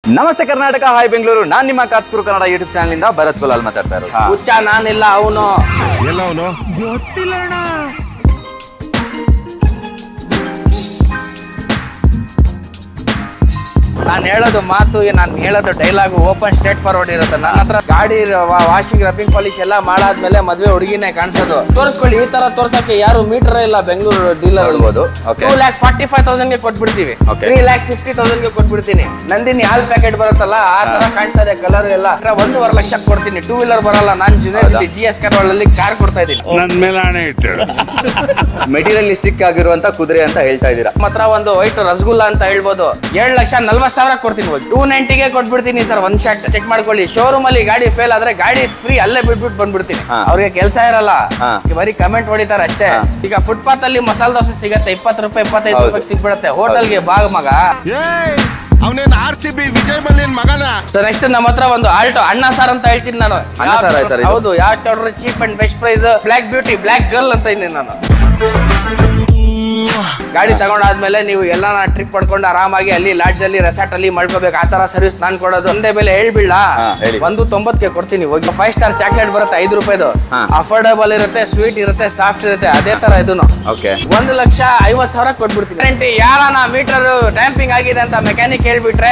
ನಮಸ್ತೆ ಕರ್ನಾಟಕ ಹಾಯ್ ಬೆಂಗಳೂರು ನಾನ್ ನಿಮ್ಮ ಕಾರ್ಸ್ಕರು Kannada YouTube channel ಇಂದ ಭರತ್ ಕುಲಾಲ್ ಮಾತಾಡ್ತಾ ಇರೋದು ಹುಚ್ಚ ನಾನಿಲ್ಲ ಅವನು ಎಲ್ಲ ಅವನು ನಾನು ಹೇಳೋದು ಮಾತು ನಾನು ಹೇಳೋದು ಡೈಲಾಗ್ ಓಪನ್ ಸ್ಟ್ರೇಟ್ ಫಾರ್ವರ್ಡ್ ಇರುತ್ತೆ ನನ್ನ ಹತ್ರ ಗಾಡಿ ವಾಷಿಂಗ್ ರಬ್ಬಿಂಗ್ ಪಾಲಿಶ್ ಎಲ್ಲ ಮಾಡಾದ್ಮೇಲೆ ಮದ್ವೆ ಹುಡುಗಿನೇ ಕಾಣಿಸೋದು ತೋರಿಸ್ಕೊಳ್ಳಿ ಈ ತರ ತೋರ್ಸಕ್ಕೆ ಯಾರು ಮೀಟರ್ ಇಲ್ಲ ಬೆಂಗಳೂರು ಡೀಲರ್ ನೋಡ್ಬೋದು. Okay. Two lakh forty five thousand ಗೆ ಕೊಟ್ಬಿಡ್ತೀವಿ Okay. Three lakh fifty thousand ಗೆ ಕೊಟ್ಬಿಡ್ತೀನಿ ನಂದಿನಿ ಹಾಲ್ ಪ್ಯಾಕೆಟ್ ಬರುತ್ತಲ್ಲ ಆ ತರ ಕಾಣಿಸ್ತಾ ಇದೆ ಕಲರ್ ಎಲ್ಲ ಹತ್ರ ಒಂದೂವರೆ ಲಕ್ಷ ಕೊಡ್ತೀನಿ ಟೂ ವೀಲರ್ ಬರಲ್ಲ ನಾನು ಹೌದಾ? ಜಿ ಎಸ್ ಅಲ್ಲಿ ಕಾರ್ ಕೊಡ್ತಾ ಇದ್ದೀನಿ ನನ್ ಮೇಲೆ ಹಣೆ ಇಟ್ಟಳು ಮೆಟೀರಿಯಲಿಸ್ಟಿಕ್ ಆಗಿರುವಂತ ಕುದುರೆ ಅಂತ ಹೇಳ್ತಾ ಇದ್ದೀರಾ ನಮ್ಮ ಹತ್ರ ಒಂದು ವೈಟ್ ರಸಗುಲ್ಲ ಅಂತ ಹೇಳ್ಬೋದು ಏಳು ಲಕ್ಷ ನಲ್ವತ್ತು ಸಾವಿರ ಕೊಡ್ತೀನಿ ಹೋಗಿ ಟೂ ನೈಂಟಿಗೆ ಕೊಟ್ಬಿಡ್ತೀನಿ ಸರ್ ಒಂದ್ ಶಾಟ್ ಚೆಕ್ ಮಾಡ್ಕೊಳ್ಳಿ ಶೋರೂಮ್ ಅಲ್ಲಿ ಗಾಡಿ ಫೇಲ್ ಆದ್ರೆ ಗಾಡಿ ಫ್ರೀ ಅಲ್ಲೇ ಬಿಟ್ಬಿಟ್ಟು ಬಂದ್ಬಿಡ್ತೀನಿ ಹಾ. ಅವ್ರಿಗೆ ಕೆಲಸ ಇರಲ್ಲ ಹಾ. ಬರೀ ಕಮೆಂಟ್ ಹೊಡಿತಾರೆ ಅಷ್ಟೇ ಹಾ. ಈಗ ಫುಟ್ಪಾತ್ ಅಲ್ಲಿ ಮಸಾಲ ದೋಸೆ ಸಿಗತ್ತೆ ಇಪ್ಪತ್ತು ರೂಪಾಯಿ ಇಪ್ಪತ್ತೈದು ಹೌದು. ರೂಪಾಯಿ ಸಿಗ್ಬಿಡುತ್ತೆ ಹೋಟೆಲ್ಗೆ ಬಾಗ ಮಗ ಏಯ್ ಅವನೇನ್ ಆರ್ ಸಿ ಬಿ ವಿಜಯ್ ಮಲ್ಯನ್ ಮಗನ ಸೊ ನೆಕ್ಸ್ಟ್ ನಮ್ಮ ಹತ್ರ ಒಂದು ಆಲ್ಟೋ ಅಣ್ಣ ಸಾರ್ ಅಂತ ಹೇಳ್ತೀನಿ ನಾನು ಅಣ್ಣ ಸಾರ sir ಇದು? ಹೌದು ಯಾವ ನೋಡ್ರಿ cheap and best price black beauty black girl ಅಂತ ಇದ್ದೀನಿ ನಾನು ಗಾಡಿ ತಗೊಂಡಾದ್ಮೇಲೆ ನೀವು ಎಲ್ಲ ಟ್ರಿಪ್ ಪಡ್ಕೊಂಡು ಆರಾಮಾಗಿ ಅಲ್ಲಿ ಲಾಡ್ಜ್ ಅಲ್ಲಿ ರೆಸಾರ್ಟ್ ಅಲ್ಲಿ ಮಾಡ್ಕೋಬೇಕು ಆ ತರ ಸರ್ವಿಸ್ ನಾನ್ ಕೊಡೋದು ಒಂದೇ ಬೆಲೆ ಹೇಳ್ಬಿಡ್ಲ ಹಾ, ಹೇಳಿ. ಒಂದು ತೊಂಬತ್ಗೆ ಕೊಡ್ತೀನಿ ಹೋಗಿ ಫೈವ್ ಸ್ಟಾರ್ ಚಾಕ್ಲೇಟ್ ಬರುತ್ತೆ ಐದು ರೂಪಾಯಿದು ಹಾ. ಅಫೋರ್ಡಬಲ್ ಇರುತ್ತೆ ಸ್ವೀಟ್ ಇರುತ್ತೆ ಸಾಫ್ಟ್ ಇರುತ್ತೆ ಅದೇ ತರ ಇದನ್ನು ಓಕೆ ಒಂದು ಲಕ್ಷ ಐವತ್ ಸಾವಿರ ಕೊಟ್ಬಿಡ್ತೀನಿ ಗ್ಯಾರಂಟಿ ಯಾರನ ಮೀಟರ್ ಟ್ಯಾಂಪಿಂಗ್ ಆಗಿದೆ ಅಂತ ಮೆಕ್ಯಾನಿಕ್ ಹೇಳ್ಬಿಟ್ರೆ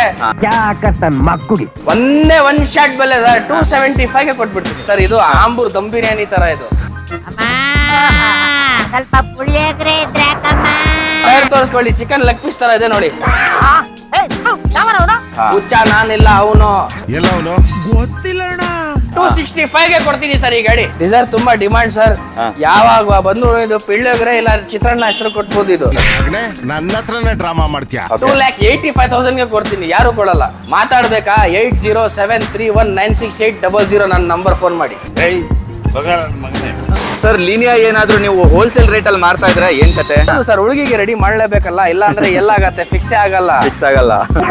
ಒಂದೇ ಒಂದ್ ಶಾಟ್ ಬೆಲೆ ಸರ್ ಟೂ ಸೆವೆಂಟಿ ಫೈವ್ ಗೆ ಕೊಟ್ಬಿಡ್ತೀನಿ ಸರ್ ಇದು ಆಂಬೂರ್ ದಮ್ ಬಿರಿಯಾನಿ ತರ ಇದು ಅಮ್ಮ ಸ್ವಲ್ಪ ಪುಳಿಯೋಗರೆ ಇದ್ರೆ ಯಾಕಮ್ಮ ಟೈರ್ ತೋರಿಸ್ಕೊಳ್ಳಿ ಚಿಕನ್ ಲೆಗ್ ಪೀಸ್ ತರ ಇದೆ ನೋಡಿ ಆ, ಏ, ಥು, ಯಾವನವ್ನು? ಹುಚ್ಚ ನಾನಿಲ್ಲ ಅವನು ಎಲ್ಲ ಅವನು ಟೂ ಸಿಕ್ಸ್ಟಿ ಫೈವ್ ಗೆ ಕೊಡ್ತೀನಿ ಸರ್ ಈ ಗಾಡಿ ಡಿಸೈರ್ ತುಂಬಾ ಡಿಮಾಂಡ್ ಸರ್ ಹಾ. ಯಾವಾಗ ಬಂದು ಇದು ಪಿಳ್ಳೋಗ್ರೆ ಇಲ್ಲ ಚಿತ್ರಾನ್ನ ಹೆಸರು ಕೊಟ್ಬೋದು ಇದು ಮಗನೇ ನನ್ನ ಹತ್ರನೇ ಡ್ರಾಮಾ ಮಾಡ್ತೀಯ two lakh eighty five thousand ಗೆ ಕೊಡ್ತೀನಿ ಯಾರು ಕೊಡಲ್ಲ ಮಾತಾಡ್ಬೇಕಾ eight zero seven three one nine six eight double zero ನನ್ನ ನಂಬರ್ ಫೋನ್ ಮಾಡಿ ಏಯ್ ಮಗ ನನ್ ಮಗನೇ ಸರ್ ಲೀನಿಯಾ ಏನಾದ್ರೂ ನೀವು ಹೋಲ್ಸೇಲ್ ರೇಟ್ ಅಲ್ಲಿ ಮಾರ್ತಾ ಇದ್ರೆ ಏನ್ ಕತೆ ಹೌದು ಸರ್ ಹುಡುಗಿಗೆ ರೆಡಿ ಮಾಡ್ಲೇಬೇಕಲ್ಲ ಇಲ್ಲ ಅಂದ್ರೆ ಎಲ್ಲಾಗತ್ತೆ ಫಿಕ್ಸೇ ಆಗಲ್ಲ ಫಿಕ್ಸ್ ಆಗಲ್ಲ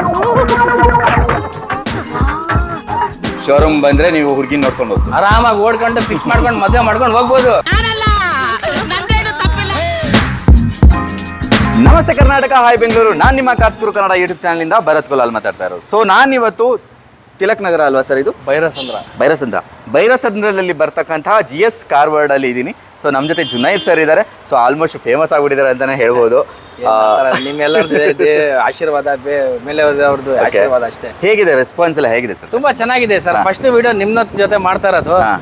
ಶೋರೂಮ್ ಬಂದ್ರೆ ನೀವು ಹುಡುಗಿ ನೋಡ್ಕೊಂಡು ಹೋಗ್ತೀವಿ ಆರಾಮಾಗಿ ಓಡ್ಕೊಂಡು ಫಿಕ್ಸ್ ಮಾಡ್ಕೊಂಡು ಮದುವೆ ಮಾಡ್ಕೊಂಡು ಹೋಗ್ಬೋದು ನಮಸ್ತೆ ಕರ್ನಾಟಕ ಹಾಯ್ ಬೆಂಗಳೂರು ನಾನ್ ನಿಮ್ಮ ಕಾರ್ಸ್ಕರು ಕನ್ನಡ ಯೂಟ್ಯೂಬ್ ಚಾನಲ್ ಇಂದ ಭರತ್ ಕುಲಾಲ್ ಮಾತಾಡ್ತಾ ಇರೋದು ಸೊ ನಾನ್ ಇವತ್ತು ತಿಲಕ್ ನಗರ ಅಲ್ವಾ ಸರ್ ಇದು ಭೈರಸಂದ್ರ ಬೈರಸಂದ್ರ ಬೈರಸಂದ್ರಲ್ಲಿ ಬರ್ತಕ್ಕಂತಹ ಜಿ ಎಸ್ ಕಾರ್ವರ್ಡ್ ಅಲ್ಲಿ ಇದ್ದೀನಿ ಸೊ ನಮ್ಮ ಜೊತೆ ಜುನೈದ್ ಸರ್ ಇದ್ದಾರೆ ಸೊ ಆಲ್ಮೋಸ್ಟ್ ಫೇಮಸ್ ಆಗ್ಬಿಟ್ಟಿದ್ದಾರೆ ಅಂತಾನೆ ಹೇಳ್ಬೋದು ಆ, ನಿಮ್ಮೆಲ್ಲರದ್ದು ಆಶೀರ್ವಾದ ಬೇ- ಮೇಲೆ ಅವ್ರದ್ದು okay. ಆಶೀರ್ವಾದ ಅಷ್ಟೇ ಹೇಗಿದೆ ರೆಸ್ಪಾನ್ಸ್ ಎಲ್ಲ ಹೇಗಿದೆ ಸರ್ ತುಂಬಾ ಚೆನ್ನಾಗಿದೆ ಸರ್ ಫಸ್ಟ್ ವಿಡಿಯೋ ನಿಮ್ಮ ಜೊತೆ ಮಾಡ್ತಾ ಇರೋದು ಹಾ.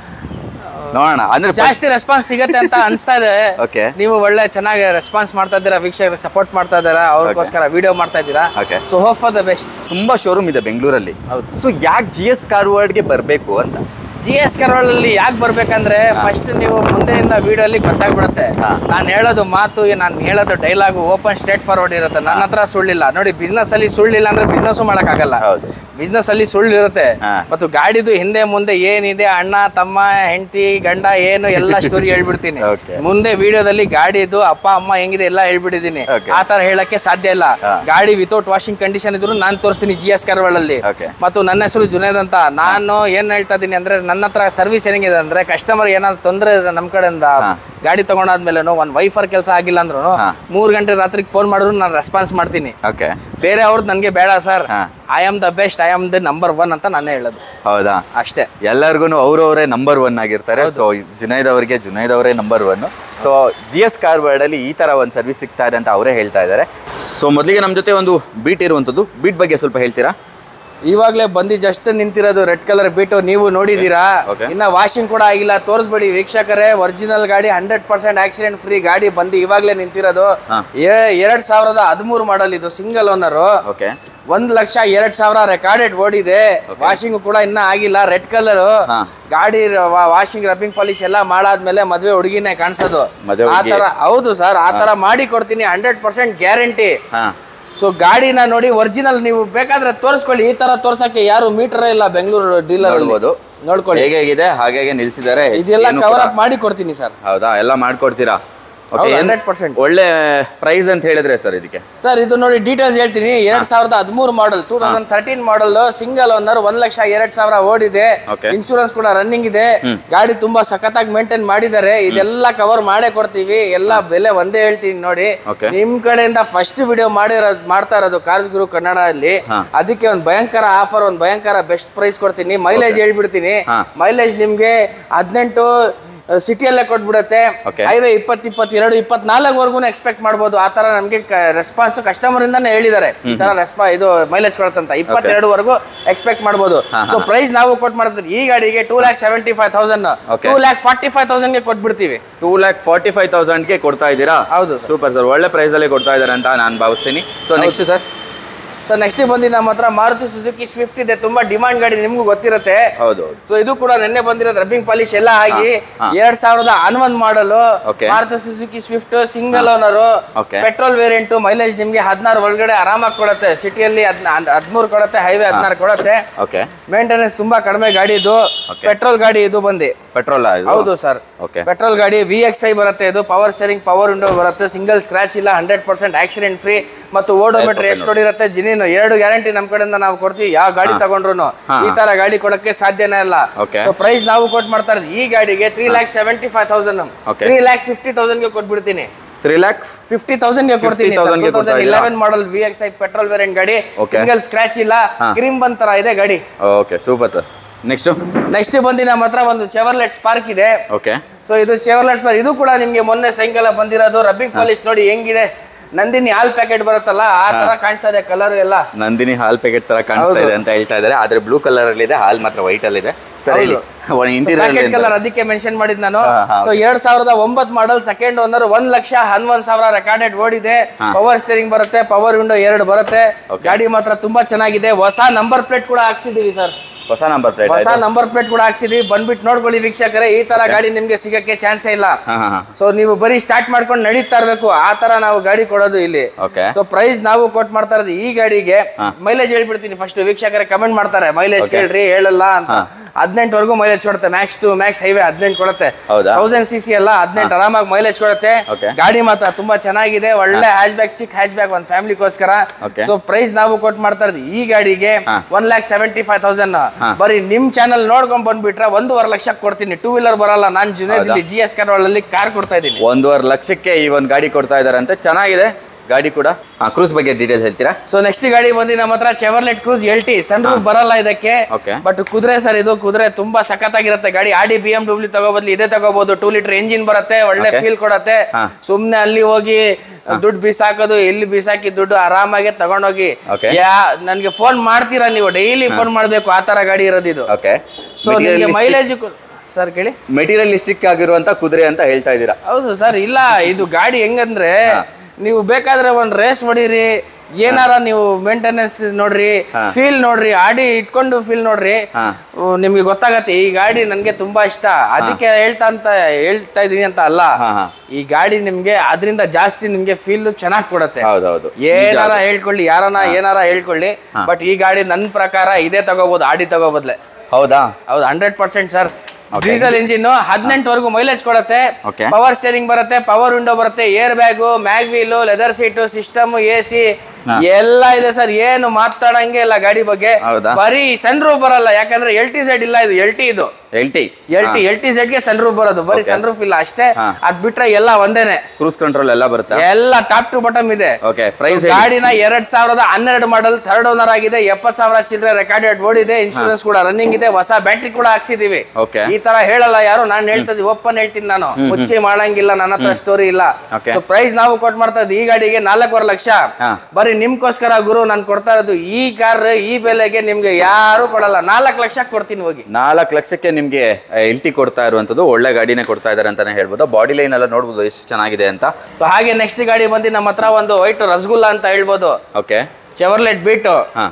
ನೋಡೋಣ ಅಂದ್ರೆ first- ಜಾಸ್ತಿ ರೆಸ್ಪಾನ್ಸ್ ಸಿಗತ್ತೆ ಅಂತ ಅನ್ಸ್ತಾ ಇದೆ Okay. ನೀವು ಒಳ್ಳೆ ಚೆನ್ನಾಗಿ ರೆಸ್ಪಾನ್ಸ್ ಮಾಡ್ತಾ ಇದ್ದೀರಾ ವೀಕ್ಷಕರು ಸಪೋರ್ಟ್ ಮಾಡ್ತಾ ಇದ್ದೀರಾ ಅವ್ರಿಗೋಸ್ಕರ ವಿಡಿಯೋ ಮಾಡ್ತಾ ಇದ್ದೀರಾ Okay. So hope for the best ತುಂಬಾ ಶೋರೂಮ್ ಇದೆ ಬೆಂಗಳೂರಲ್ಲಿ ಹೌದು. ಸೊ ಯಾಕೆ ಜಿ ಎಸ್ ಕಾರ್ವರ್ಡ್ಗೆ ಬರಬೇಕು ಅಂತ ಜಿ ಎಸ್ ಕರೋಳಲ್ಲಿ ಯಾಕೆ ಬರ್ಬೇಕಂದ್ರೆ ಫಸ್ಟ್ ನೀವು ಮುಂದೆಯಿಂದ ವಿಡಿಯೋ ಅಲ್ಲಿ ಗೊತ್ತಾಗ್ಬಿಡುತ್ತೆ ಹಾ. ನಾನು ಹೇಳೋದು ಮಾತು ನಾನು ಹೇಳೋದು ಡೈಲಾಗ್ ಓಪನ್ ಸ್ಟ್ರೇಟ್ ಫಾರ್ವರ್ಡ್ ಇರುತ್ತೆ ನನ್ನ ಹತ್ರ ಸುಳ್ಳಿಲ್ಲ ನೋಡಿ ಬಿಸ್ನೆಸ್ ಅಲ್ಲಿ ಸುಳ್ಳಿಲ್ಲ ಅಂದ್ರೆ ಬಿಸ್ನೆಸ್ ಮಾಡಕ್ಕಾಗಲ್ಲ ಹೌದು. ಬಿಸ್ನೆಸ್ ಅಲ್ಲಿ ಸುಳ್ಳು ಇರುತ್ತೆ ಹಾ. ಮತ್ತು ಗಾಡಿದು ಹಿಂದೆ ಮುಂದೆ ಏನಿದೆ ಅಣ್ಣ ತಮ್ಮ ಹೆಂಡತಿ ಗಂಡ ಏನು ಎಲ್ಲ ಸ್ಟೋರಿ ಹೇಳ್ಬಿಡ್ತೀನಿ Okay. ಮುಂದೆ ವಿಡಿಯೋದಲ್ಲಿ ಗಾಡಿದು ಅಪ್ಪ ಅಮ್ಮ ಹೆಂಗಿದೆ ಎಲ್ಲ ಹೇಳ್ಬಿಟ್ಟಿದ್ದೀನಿ Okay. ಆ ತರ ಹೇಳಕ್ಕೆ ಸಾಧ್ಯ ಇಲ್ಲ ಹಾ. ಗಾಡಿ ವಿತೌಟ್ ವಾಷಿಂಗ್ ಕಂಡೀಷನ್ ಇದ್ರು ನಾನು ತೋರಿಸ್ತೀನಿ ಜಿ ಎಸ್ ಅಲ್ಲಿ Okay. ಮತ್ತು ನನ್ನ ಹೆಸರು ಜುನೇದ್ ಅಂತ ನಾನು ಏನ್ ಹೇಳ್ತಾ ಇದೀನಿ ಅಂದ್ರೆ ನನ್ನ ಹತ್ರ ಸರ್ವಿಸ್ ಏನಿದೆ ಅಂದ್ರೆ ಕಸ್ಟಮರ್ ಏನಾದ್ರು ತೊಂದರೆ ಇದೆ ನಮ್ಮ ಕಡೆಯಿಂದ ಹಾ. ಗಾಡಿ ತಗೊಂಡಾದ್ಮೇಲೆ ಒಂದ್ ವೈಫರ್ ಕೆಲಸ ಆಗಿಲ್ಲ ಅಂದ್ರು ಹಾ. ಮೂರ್ ಗಂಟೆ ರಾತ್ರಿಗೆ ಫೋನ್ ಮಾಡಿದ್ರು ನಾನು ರೆಸ್ಪಾನ್ಸ್ ಮಾಡ್ತೀನಿ ಓಕೆ ಬೇರೆ ಅವ್ರದ್ದು ನನಗೆ ಬೇಡ ಸರ್ ಹಾ. I am the best I am the number one ಅಂತ ನಾನೇ ಹೇಳೋದು ಹೌದಾ ಅಷ್ಟೇ ಎಲ್ಲರಿಗೂ ಅವರವರೇ ನಂಬರ್ ಒನ್ ಆಗಿರ್ತಾರೆ ಸೊ ಜುನೈದ್ ಅವರಿಗೆ ಜುನೈದ್ ಅವರೇ number one so G S car world ಅಲ್ಲಿ ಈ ತರ ಒಂದು ಸರ್ವಿಸ್ ಸಿಗ್ತಾ ಇದೆ ಅಂತ ಅವರೇ ಹೇಳ್ತಾ ಇದ್ದಾರೆ ಸೊ ಮೊದಲಿಗೆ ನಮ್ಮ ಜೊತೆ ಒಂದು ಬೀಟ್ ಇರುವಂಥದ್ದು ಬೀಟ್ ಬಗ್ಗೆ ಸ್ವಲ್ಪ ಹೇಳ್ತೀರಾ ಇವಾಗ್ಲೇ ಬಂದು ಜಸ್ಟ್ ನಿಂತಿರೋದು ರೆಡ್ ಕಲರ್ ಬಿಟ್ಟು ನೀವು ನೋಡಿದೀರಾ Okay. ಇನ್ನ ವಾಷಿಂಗ್ ಕೂಡ ಆಗಿಲ್ಲ ತೋರಿಸ್ಬೇಡಿ ವೀಕ್ಷಕರೇ ಒರಿಜಿನಲ್ ಗಾಡಿ ಹಂಡ್ರೆಡ್ ಪರ್ಸೆಂಟ್ ಆಕ್ಸಿಡೆಂಟ್ ಫ್ರೀ ಗಾಡಿ ಬಂದು ಇವಾಗ್ಲೇ ನಿಂತಿರೋದು ಹಾ. ಎ- ಎರಡ್ ಸಾವಿರದ ಹದಿಮೂರು ಮಾಡಲ್ ಇದು ಸಿಂಗಲ್ ಓನರ್ ಓಕೆ ಒಂದ್ ಲಕ್ಷ ಎರಡ್ ಸಾವಿರ ರೆಕಾರ್ಡೆಡ್ ಓಡಿದೆ ವಾಷಿಂಗ್ ಕೂಡ ಇನ್ನ ಆಗಿಲ್ಲ ರೆಡ್ ಕಲರ್ ಹಾ. ಗಾಡಿ ವಾಷಿಂಗ್ ರಬ್ಬಿಂಗ್ ಪಾಲಿಶ್ ಎಲ್ಲ ಮಾಡಾದ್ಮೇಲೆ ಮದ್ವೆ ಹುಡುಗಿನೇ ಕಾಣಿಸೋದು ಮದ್ವೆ ಆ ಹುಡ್ಗಿ. ತರ ಹೌದು ಸರ್ ಆ ತರ ಮಾಡಿ ಕೊಡ್ತೀನಿ ಹಂಡ್ರೆಡ್ ಪರ್ಸೆಂಟ್ ಗ್ಯಾರಂಟಿ ಹಾ ಸೊ ಗಾಡಿನ ನೋಡಿ ಒರಿಜಿನಲ್ ನೀವು ಬೇಕಾದ್ರೆ ತೋರಿಸ್ಕೊಳ್ಳಿ ಈ ತರ ತೋರ್ಸಕ್ಕೆ ಯಾರು ಮೀಟರ್ ಇಲ್ಲ ಬೆಂಗಳೂರು ಡೀಲರ್ ನೋಡ್ಬೋದು ನೋಡ್ಕೊಳ್ಳಿ ಹೇಗೆ ಹೇಗಿದೆ ಹಾಗೆ ನಿಲ್ಸಿದ್ದಾರೆ ಇದೆಲ್ಲ ಏನು ಕವರ್ ಕೂಡ- ಅಪ್ ಮಾಡಿ ಕೊಡ್ತೀನಿ ಸರ್ ಹೌದಾ ಎಲ್ಲ ಮಾಡ್ಕೊಡ್ತೀರಾ Okay, ಏನ್- 100%. ಒಳ್ಳೆ ಪ್ರೈಸ್ ಅಂತ ಹೇಳಿದ್ರೆ ಸರ್ ಇದಕ್ಕೆ ಸರ್ ಇದು ನೋಡಿ ಡೀಟೇಲ್ಸ್ ಹೇಳ್ತೀನಿ ಎರಡ್ ಸಾವಿರದ ಹದಿಮೂರು model two thousand thirteen model single owner ಒಂದ್ ಲಕ್ಷ ಎರಡ್ ಸಾವಿರ ಓಡಿದೆ Okay. ಇನ್ಶೂರೆನ್ಸ್ ಕೂಡ ರನ್ನಿಂಗ್ ಇದೆ ಗಾಡಿ ತುಂಬಾ ಸಖತ್ತಾಗಿ ಮೇಂಟೈನ್ ಮಾಡಿದ್ದಾರೆ ಇದೆಲ್ಲ ಕವರ್ ಮಾಡೇ ಕೊಡ್ತೀವಿ ಎಲ್ಲ ಬೆಲೆ ಒಂದೇ ಹೇಳ್ತೀನಿ ನೋಡಿ Okay. ನಿಮ್ ಕಡೆಯಿಂದ ಫಸ್ಟ್ ವಿಡಿಯೋ ಮಾಡಿರೋದು ಮಾಡ್ತಾ ಇರೋದು ಕಾರ್ಸ್ ಗುರು ಕನ್ನಡ ಅಲ್ಲಿ ಹಾ. ಅದಕ್ಕೆ ಒಂದು ಭಯಂಕರ ಆಫರ್ ಒಂದು ಭಯಂಕರ ಬೆಸ್ಟ್ ಪ್ರೈಸ್ ಕೊಡ್ತೀನಿ ಮೈಲೇಜ್ ಹೇಳ್ಬಿಡ್ತೀನಿ ಹಾ. ಮೈಲೇಜ್ ನಿಮ್ಗೆ ಹದಿನೆಂಟು ಸಿಟಿಯಲ್ಲೇ ಕೊಟ್ಬಿಡುತ್ತೆ Okay. ಹೈವೇ ಇಪ್ಪತ್ತು ಇಪ್ಪತ್ತೆರಡು ಇಪ್ಪತ್ನಾಲ್ಕವರೆಗೂ ಎಕ್ಸ್ಪೆಕ್ಟ್ ಮಾಡ್ಬೋದು ಆ ತರ ನಮಗೆ ರೆಸ್ಪಾನ್ಸ್ ಕಸ್ಟಮರ್ ಇಂದಾನೆ ಹೇಳಿದ್ದಾರೆ ಈ ತರ ರೆಸ್ಪಾ ಇದು ಮೈಲೇಜ್ ಕೊಡುತ್ತಂತ ಇಪ್ಪತ್ತೆರಡು ವರೆಗೂ ಎಕ್ಸ್ಪೆಕ್ಟ್ ಮಾಡ್ಬೋದು ಸೊ ಪ್ರೈಸ್ ನಾವು ಕೊಟ್ ಮಾಡ್ತೀವಿ ಈ ಗಾಡಿಗೆ two lakh seventy five thousand Okay. Two lakh forty five ತೌಸಂಡ್ಗೆ ಕೊಟ್ಬಿಡ್ತೀವಿ ಟೂ ಲ್ಯಾಕ್ ಫಾರ್ಟಿ ಫೈವ್ ತೌಸಂಡ್ಗೆ ಕೊಡ್ತಾ ಇದ್ದೀರಾ ಹೌದು sir. ಸೂಪರ್ ಸರ್ ಒಳ್ಳೆ ಪ್ರೈಸಲ್ಲಿ ಕೊಡ್ತಾ ಇದ್ದಾರೆ ಅಂತ ನಾನು ಭಾವಿಸ್ತೀನಿ so next sir so next ಬಂದು ನಮ್ಮ ಹತ್ರ ಮಾರುತಿ ಸುಜುಕಿ ಸ್ವಿಫ್ಟ್ ಇದೆ ತುಂಬಾ ಡಿಮಾಂಡ್ ಗಾಡಿ ನಿಮ್ಗೂ ಗೊತ್ತಿರುತ್ತೆ ಹೌದು ಹೌದು ಸೊ ಇದು ಕೂಡ ನಿನ್ನೆ ಬಂದಿರೋದು ರಬ್ಬಿಂಗ್ ಪಾಲಿಶ್ ಎಲ್ಲ ಆಗಿ ಹಾ. ಎರಡ್ ಸಾವಿರದ ಹನ್ನೊಂದು model Okay. Maruti Suzuki Swift single owner Okay. Petrol variant mileage ನಿಮ್ಗೆ ಹದಿನಾರು ಒಳಗಡೆ ಆರಾಮಾಗಿ ಕೊಡುತ್ತೆ ಸಿಟಿಯಲ್ಲಿ ಹದಿಮೂರು ಕೊಡುತ್ತೆ ಹೈವೇ ಹದಿನಾರು ಕೊಡುತ್ತೆ ಓಕೆ ಮೇಂಟೆನೆನ್ಸ್ ತುಂಬಾ ಕಡಿಮೆ ಗಾಡಿ ಇದು Okay. ಪೆಟ್ರೋಲ್ ಗಾಡಿ ಇದು ಬಂದು ಪೆಟ್ರೋಲ್ ಹೌದು ಸರ್ ಓಕೆ ಪೆಟ್ರೋಲ್ ಗಾಡಿ ವಿ ಎಕ್ಸ್ ಐ ಬರುತ್ತೆ ಇದು ಪವರ್ ಸ್ಟೇರಿಂಗ್ ಪವರ್ ವಿಂಡೋ ಬರುತ್ತೆ ಸಿಂಗಲ್ ಸ್ಕ್ರಾಚ್ ಇಲ್ಲ ಹಂಡ್ರೆಡ್ ಪರ್ಸೆಂಟ್ ಆಕ್ಸಿಡೆಂಟ್ ಫ್ರೀ ಮತ್ತು ಓಡೋಮೀಟರ್ ಎಷ್ಟು ಹೊಡಿರುತ್ತೆ ಜಿನಿನು ಎರಡು ಗ್ಯಾರಂಟಿ ನಮ್ಮ ಕಡೆಯಿಂದ ನಾವು ಕೊಡ್ತೀವಿ ಯಾವ ಗಾಡಿ ತಗೊಂಡ್ರು ಹಾ. ಈ ತರ ಗಾಡಿ ಕೊಡಕ್ಕೆ ಸಾಧ್ಯನೇ ಇಲ್ಲ Okay. ಸೊ ಪ್ರೈಸ್ ನಾವು ಕೊಟ್ ಮಾಡ್ತಾ ಇರೋದು ಈ ಗಾಡಿಗೆ three lakh seventy five thousand Okay. Three lakh fifty ತೌಸಂಡ್ಗೆ ಕೊಟ್ಬಿಡ್ತೀನಿ ತ್ರೀ ಲ್ಯಾಕ್ ಫಿಫ್ಟಿ ತೌಸಂಡ್ಗೆ ಕೊಡ್ತೀನಿ 50,000 ಗೆ ಟೂ ಕೊಡ್ತಾ ತೌಸಂಡ್ ಇದ್ದೀರಾ? Eleven model V X I petrol variant ಗಾಡಿ Okay. ಸಿಂಗಲ್ ಸ್ಕ್ರಾಚ್ ಇಲ್ಲ ಹಾ. ಕ್ರೀಮ್ ಬಂದ್ ತರ ಇದೆ ಗಾಡಿ okay super sir next next ಬಂದು ನಮ್ಮ ಹತ್ರ ಒಂದು ಚೆವರ್ಲೆಟ್ ಸ್ಪಾರ್ಕ್ ಇದೆ ಓಕೆ ಸೊ ಇದು ಚೆವರ್ಲೆಟ್ ಸ್ಪಾರ್ಕ್ ಇದು ಕೂಡ ನಿಮ್ಗೆ ಮೊನ್ನೆ ಸಾಯಂಕಾಲ ಬಂದಿರೋದು ರಬ್ಬಿಂಗ್ ಪಾಲಿಶ್ ನೋಡಿ ಹೆಂಗಿದೆ ನಂದಿನಿ ಹಾಲ್ ಪ್ಯಾಕೆಟ್ ಬರುತ್ತಲ್ಲ ಆ ತರ ಕಾಣಿಸ್ತಾ ಇದೆ ಕಲರ್ ಎಲ್ಲ ನಂದಿನಿ ಹಾಲ್ ಪ್ಯಾಕೆಟ್ ತರ ಕಾಣಿಸ್ತಾ ಹೌದು. ಇದೆ ಅಂತ ಹೇಳ್ತಾ ಇದ್ದಾರೆ ಆದ್ರೆ ಬ್ಲೂ ಕಲರ್ ಅಲ್ಲಿ ಇದೆ ಹಾಲ್ ಮಾತ್ರ ವೈಟ್ ಅಲ್ಲಿ ಇದೆ ಸರ್ ಹೇಳಿ ಇಂಟೀರಿಯರ್ ಪ್ಯಾಕೆಟ್ ಕಲರ್ ಅದಕ್ಕೆ ಮೆನ್ಷನ್ ಮಾಡಿದ್ ನಾನು ಹಾ, ಹಾ, ಸೊ ಎರಡ್ ಸಾವಿರದ ಒಂಬತ್ ಮಾಡಲ್ ಸೆಕೆಂಡ್ ಓನರ್ ಒಂದ್ ಲಕ್ಷ ಹನ್ನೊಂದ್ ಸಾವಿರ ರೆಕಾರ್ಡೆಡ್ ಓಡಿದೆ ಹಾ. ಪವರ್ ಸ್ಟೇರಿಂಗ್ ಬರುತ್ತೆ ಪವರ್ ವಿಂಡೋ ಎರಡು ಬರುತ್ತೆ Okay. ಗಾಡಿ ಮಾತ್ರ ತುಂಬಾ ಚೆನ್ನಾಗಿದೆ ಹೊಸ ನಂಬರ್ ಪ್ಲೇಟ್ ಕೂಡ ಹಾಕ್ಸಿದೀವಿ ಸರ್ ಹೊಸ ನಂಬರ್ ಪ್ಲೇಟ್ ಹೊಸ ನಂಬರ್ ಪ್ಲೇಟ್ ಕೂಡ ಹಾಕ್ಸಿದೀವಿ ಬಂದ್ಬಿಟ್ಟು ನೋಡ್ಕೊಳ್ಳಿ ವೀಕ್ಷಕರೇ ಈ ತರ ಗಾಡಿ ನಿಮ್ಗೆ ಸಿಗಕ್ಕೆ ಚಾನ್ಸೇ ಇಲ್ಲ ಹಾ ಹಾ ಹಾ ಸೊ ನೀವು ಬರೀ ಸ್ಟಾರ್ಟ್ ಮಾಡ್ಕೊಂಡು ನಡೀತಾ ಇರ್ಬೇಕು ಆ ತರ ನಾವು ಗಾಡಿ ಕೊಡೋದು ಇಲ್ಲಿ Okay. ಸೊ ಪ್ರೈಸ್ ನಾವು ಕೊಟ್ ಮಾಡ್ತಾ ಇರೋದು ಈ ಗಾಡಿಗೆ ಹಾ. ಮೈಲೇಜ್ ಹೇಳ್ಬಿಡ್ತೀನಿ ಫಸ್ಟ್ ವೀಕ್ಷಕರೇ ಕಮೆಂಟ್ ಮಾಡ್ತಾರೆ ಮೈಲೇಜ್ Okay. ಕೇಳ್ರಿ ಹೇಳಲ್ಲ ಅಂತ ಹಾ. ಹದಿನೆಂಟುವರೆಗೂ ಮೈಲೇಜ್ ಕೊಡುತ್ತೆ ಮ್ಯಾಕ್ಸ್ ಟು ಮ್ಯಾಕ್ಸ್ ಹೈವೇ ಹದಿನೆಂಟು ಕೊಡುತ್ತೆ ಹೌದಾ? ತೌಸಂಡ್ ಸಿ ಸಿ ಎಲ್ಲ ಹದಿನೆಂಟು ಆರಾಮಾಗಿ ಮೈಲೇಜ್ ಕೊಡುತ್ತೆ Okay. ಗಾಡಿ ಮಾತ್ರ ತುಂಬಾ ಚೆನ್ನಾಗಿದೆ ಒಳ್ಳೆ ಹ್ಯಾಚ್ ಬ್ಯಾಕ್ ಚಿಕ್ಕ ಹ್ಯಾಚ್ ಬ್ಯಾಕ್ ಒಂದು ಫ್ಯಾಮಿಲಿಗೋಸ್ಕರ Okay. ಸೊ ಪ್ರೈಸ್ ನಾವು ಕೊಟ್ ಮಾಡ್ತಾ ಇರೋದು ಈ ಗಾಡಿಗೆ ಹಾ. One lakh seventy five thousand ಹಾ. ಬರೀ ನಿಮ್ ಚಾನಲ್ ನೋಡ್ಕೊಂಡ್ ಬಂದ್ಬಿಟ್ರೆ ಒಂದೂವರೆ ಲಕ್ಷ ಕೊಡ್ತೀನಿ ಟೂ ವೀಲರ್ ಬರಲ್ಲ ನಾನು Junaid G S car car ಕೊಡ್ತಾ ಇದ್ದೀನಿ ಒಂದೂವರೆ ಲಕ್ಷಕ್ಕೆ ಈ ಒಂದು ಗಾಡಿ ಕೊಡ್ತಾ ಇದಾರಂತೆ ಚೆನ್ನಾಗಿದೆ ಗಾಡಿ ಕೂಡ ಹಾ ಕ್ರೂಸ್ ಬಗ್ಗೆ ಡೀಟೇಲ್ಸ್ ಹೇಳ್ತೀರಾ ಸೊ ನೆಕ್ಸ್ಟ್ ಗಾಡಿ ಬಂದು ನಮ್ಮ ಹತ್ರ Chevrolet Cruze L T sun roof ಬರಲ್ಲ ಇದಕ್ಕೆ Okay. ಬಟ್ ಕುದುರೆ ಸರ್ ಇದು ಕುದುರೆ ತುಂಬಾ ಸಖತ್ತಾಗಿರುತ್ತೆ ಗಾಡಿ ಆಡಿ ಬಿ ಎಂ ಡಬ್ಲ್ಯೂ ತಗೋಬದ್ಲು ಇದೇ ತಗೋಬಹುದು ಟೂ ಲೀಟರ್ ಎಂಜಿನ್ ಬರುತ್ತೆ ಒಳ್ಳೆ Okay. ಫೀಲ್ ಕೊಡತ್ತೆ ಹಾ. ಸುಮ್ನೆ ಅಲ್ಲಿ ಹೋಗಿ ದುಡ್ಡು ಬಿಸಾಕೋದು ಎಲ್ಲಿ ಬಿಸಾಕಿ ದುಡ್ಡು ಆರಾಮಾಗಿ ತಗೊಂಡೋಗಿ Okay. ಯಾ ನನ್ಗೆ ಫೋನ್ ಮಾಡ್ತೀರಾ ನೀವು ಡೈಲಿ ಫೋನ್ ಮಾಡ್ಬೇಕು ಆ ತರ ಗಾಡಿ ಇರೋದು ಇದು ಓಕೆ ಸೊ ನಿಮಗೆ ಮೈಲೇಜ್ ಸರ್ ಕೇಳಿ ಮೆಟೀರಿಯಲಿಸ್ಟಿಕ್ ಆಗಿರುವಂತ ಕುದುರೆ ಅಂತ ಹೇಳ್ತಾ ಇದ್ದೀರಾ ಹೌದು ಸರ್ ಇಲ್ಲ ಇದು ಗಾಡಿ ಹೆಂಗಂದ್ರೆ ನೀವು ಬೇಕಾದ್ರೆ ಒಂದ್ ರೇಸ್ ಹೊಡೀರಿ ಏನಾರ ನೀವು ಮೇಂಟೆನೆನ್ಸ್ ನೋಡ್ರಿ ಫೀಲ್ ನೋಡ್ರಿ ಆಡಿ ಇಟ್ಕೊಂಡು ಫೀಲ್ ನೋಡ್ರಿ ಹಾ. ಓ, ನಿಮ್ಗೆ ಗೊತ್ತಾಗತ್ತೆ ಈ ಗಾಡಿ ನನ್ಗೆ ತುಂಬಾ ಇಷ್ಟ ಅದಕ್ಕೆ ಹೇಳ್ತಾ ಅಂತ ಹೇಳ್ತಾ ಇದೀನಿ ಅಂತ ಅಲ್ಲ ಹಾ, ಹಾ. ಈ ಗಾಡಿ ನಿಮ್ಗೆ ಅದರಿಂದ ಜಾಸ್ತಿ ನಿಮ್ಗೆ ಫೀಲ್ ಚೆನ್ನಾಗಿ ಕೊಡುತ್ತೆ ಹೌದೌದು ಏನಾರ ಹೇಳ್ಕೊಳ್ಳಿ ಯಾರನ್ನ ಏನಾರ ಹೇಳ್ಕೊಳ್ಳಿ ಬಟ್ ಈ ಗಾಡಿ ನನ್ನ ಪ್ರಕಾರ ಇದೇ ತಗೋಬಹುದು ಆಡಿ ತಗೋಬದ್ಲೆ ಹೌದಾ ಹೌದು hundred percent sir Okay. Diesel engine ಹದಿನೆಂಟುವರೆಗೂ ಮೈಲೇಜ್ ಕೊಡುತ್ತೆ Okay. ಪವರ್ ಸ್ಟೇರಿಂಗ್ ಬರುತ್ತೆ ಪವರ್ ವಿಂಡೋ ಬರುತ್ತೆ air bag mag wheel leather seat system A C ಹಾ. ಎಲ್ಲ ಇದೆ ಸರ್ ಏನು ಮಾತಾಡಂಗೆ ಇಲ್ಲ ಗಾಡಿ ಬಗ್ಗೆ ಹೌದಾ? ಬರೀ ಸನ್ ರೂಫ್ ಬರಲ್ಲ ಯಾಕಂದ್ರೆ ಎಲ್ ಟಿ ಸೆಡ್ ಇಲ್ಲ ಇದು ಎಲ್ ಟಿ ಇದು L T L T L T ಸೆಡ್ ಗೆ ಸನ್ ರೂಫ್ ಬರೋದು ಬರೀ Okay. ಸನ್ ರೂಫ್ ಇಲ್ಲ ಅಷ್ಟೇ ಹಾ. ಅದ್ ಬಿಟ್ರೆ ಎಲ್ಲ ಒಂದೇನೆ ಕ್ರೂಸ್ ಕಂಟ್ರೋಲ್ ಎಲ್ಲ ಬರುತ್ತಾ ಎಲ್ಲ ಟಾಪ್ ಟು ಬಾಟಮ್ ಇದೆ Okay, price So, ಹೇಳಿ. ಗಾಡಿನ ಎರಡ್ ಸಾವಿರದ ಹನ್ನೆರಡು ಮಾಡಲ್ ಥರ್ಡ್ ಓನರ್ ಆಗಿದೆ ಎಪ್ಪತ್ ಸಾವಿರ ಚಿಲ್ಲರೆ ರೆಕಾರ್ಡೆಡ್ ಓಡಿದೆ ಇನ್ಶೂರೆನ್ಸ್ ಕೂಡ ರನ್ನಿಂಗ್ ಇದೆ ಹೊಸ ಬ್ಯಾಟ್ರಿ ಕೂಡ ಹಾಕ್ಸಿದೀವಿ Okay. ಈ ತರ ಹೇಳಲ್ಲ ಯಾರು ನಾನು ಹೇಳ್ತದೆ ಓಪನ್ ಹೇಳ್ತೀನಿ ನಾನು ಮುಚ್ಚಿ ಮಾಡಂಗಿಲ್ಲ ನನ್ನ ಹತ್ರ ಸ್ಟೋರಿ ಇಲ್ಲ Okay. ಸೊ ಪ್ರೈಸ್ ನಾವು ಕೊಟ್ ಮಾಡ್ತಾ ಇದ್ದೀವಿ ಈ ಗಾಡಿಗೆ ನಾಲ್ಕೂವರೆ ಲಕ್ಷ ಹಾ. ಬರೀ ನಿಮ್ಗೋಸ್ಕರ ಗುರು ನಾನು ಕೊಡ್ತಾ ಇರೋದು ಈ ಕಾರ್ ಈ ಬೆಲೆಗೆ ನಿಮ್ಗೆ ಯಾರು ಕೊಡಲ್ಲ ನಾಲ್ಕು ಲಕ್ಷ ಕೊಡ್ತೀನಿ ಹೋಗಿ ನಾಲ್ಕು ಲಕ್ಷಕ್ಕೆ ನಿಮಗೆ ಎಲ್ ಟಿ ಕೊಡ್ತಾ ಇರುವಂಥದ್ದು ಒಳ್ಳೆ ಗಾಡಿನೇ ಕೊಡ್ತಾ ಇದ್ದಾರೆ ಅಂತಾನೆ ಹೇಳ್ಬೋದು ಬಾಡಿ ಲೈನ್ ಎಲ್ಲ ನೋಡ್ಬೋದು ಎಷ್ಟು ಚೆನ್ನಾಗಿದೆ ಅಂತ ಸೊ ಹಾಗೆ ನೆಕ್ಸ್ಟ್ ಗಾಡಿ ಬಂದು ನಮ್ಮ ಹತ್ರ ಒಂದು ವೈಟ್ ರಸಗುಲ್ಲ ಅಂತ ಹೇಳ್ಬೋದು ಓಕೆ ಚೆವರ್ಲೆಟ್ ಬೀಟು ಹಾಂ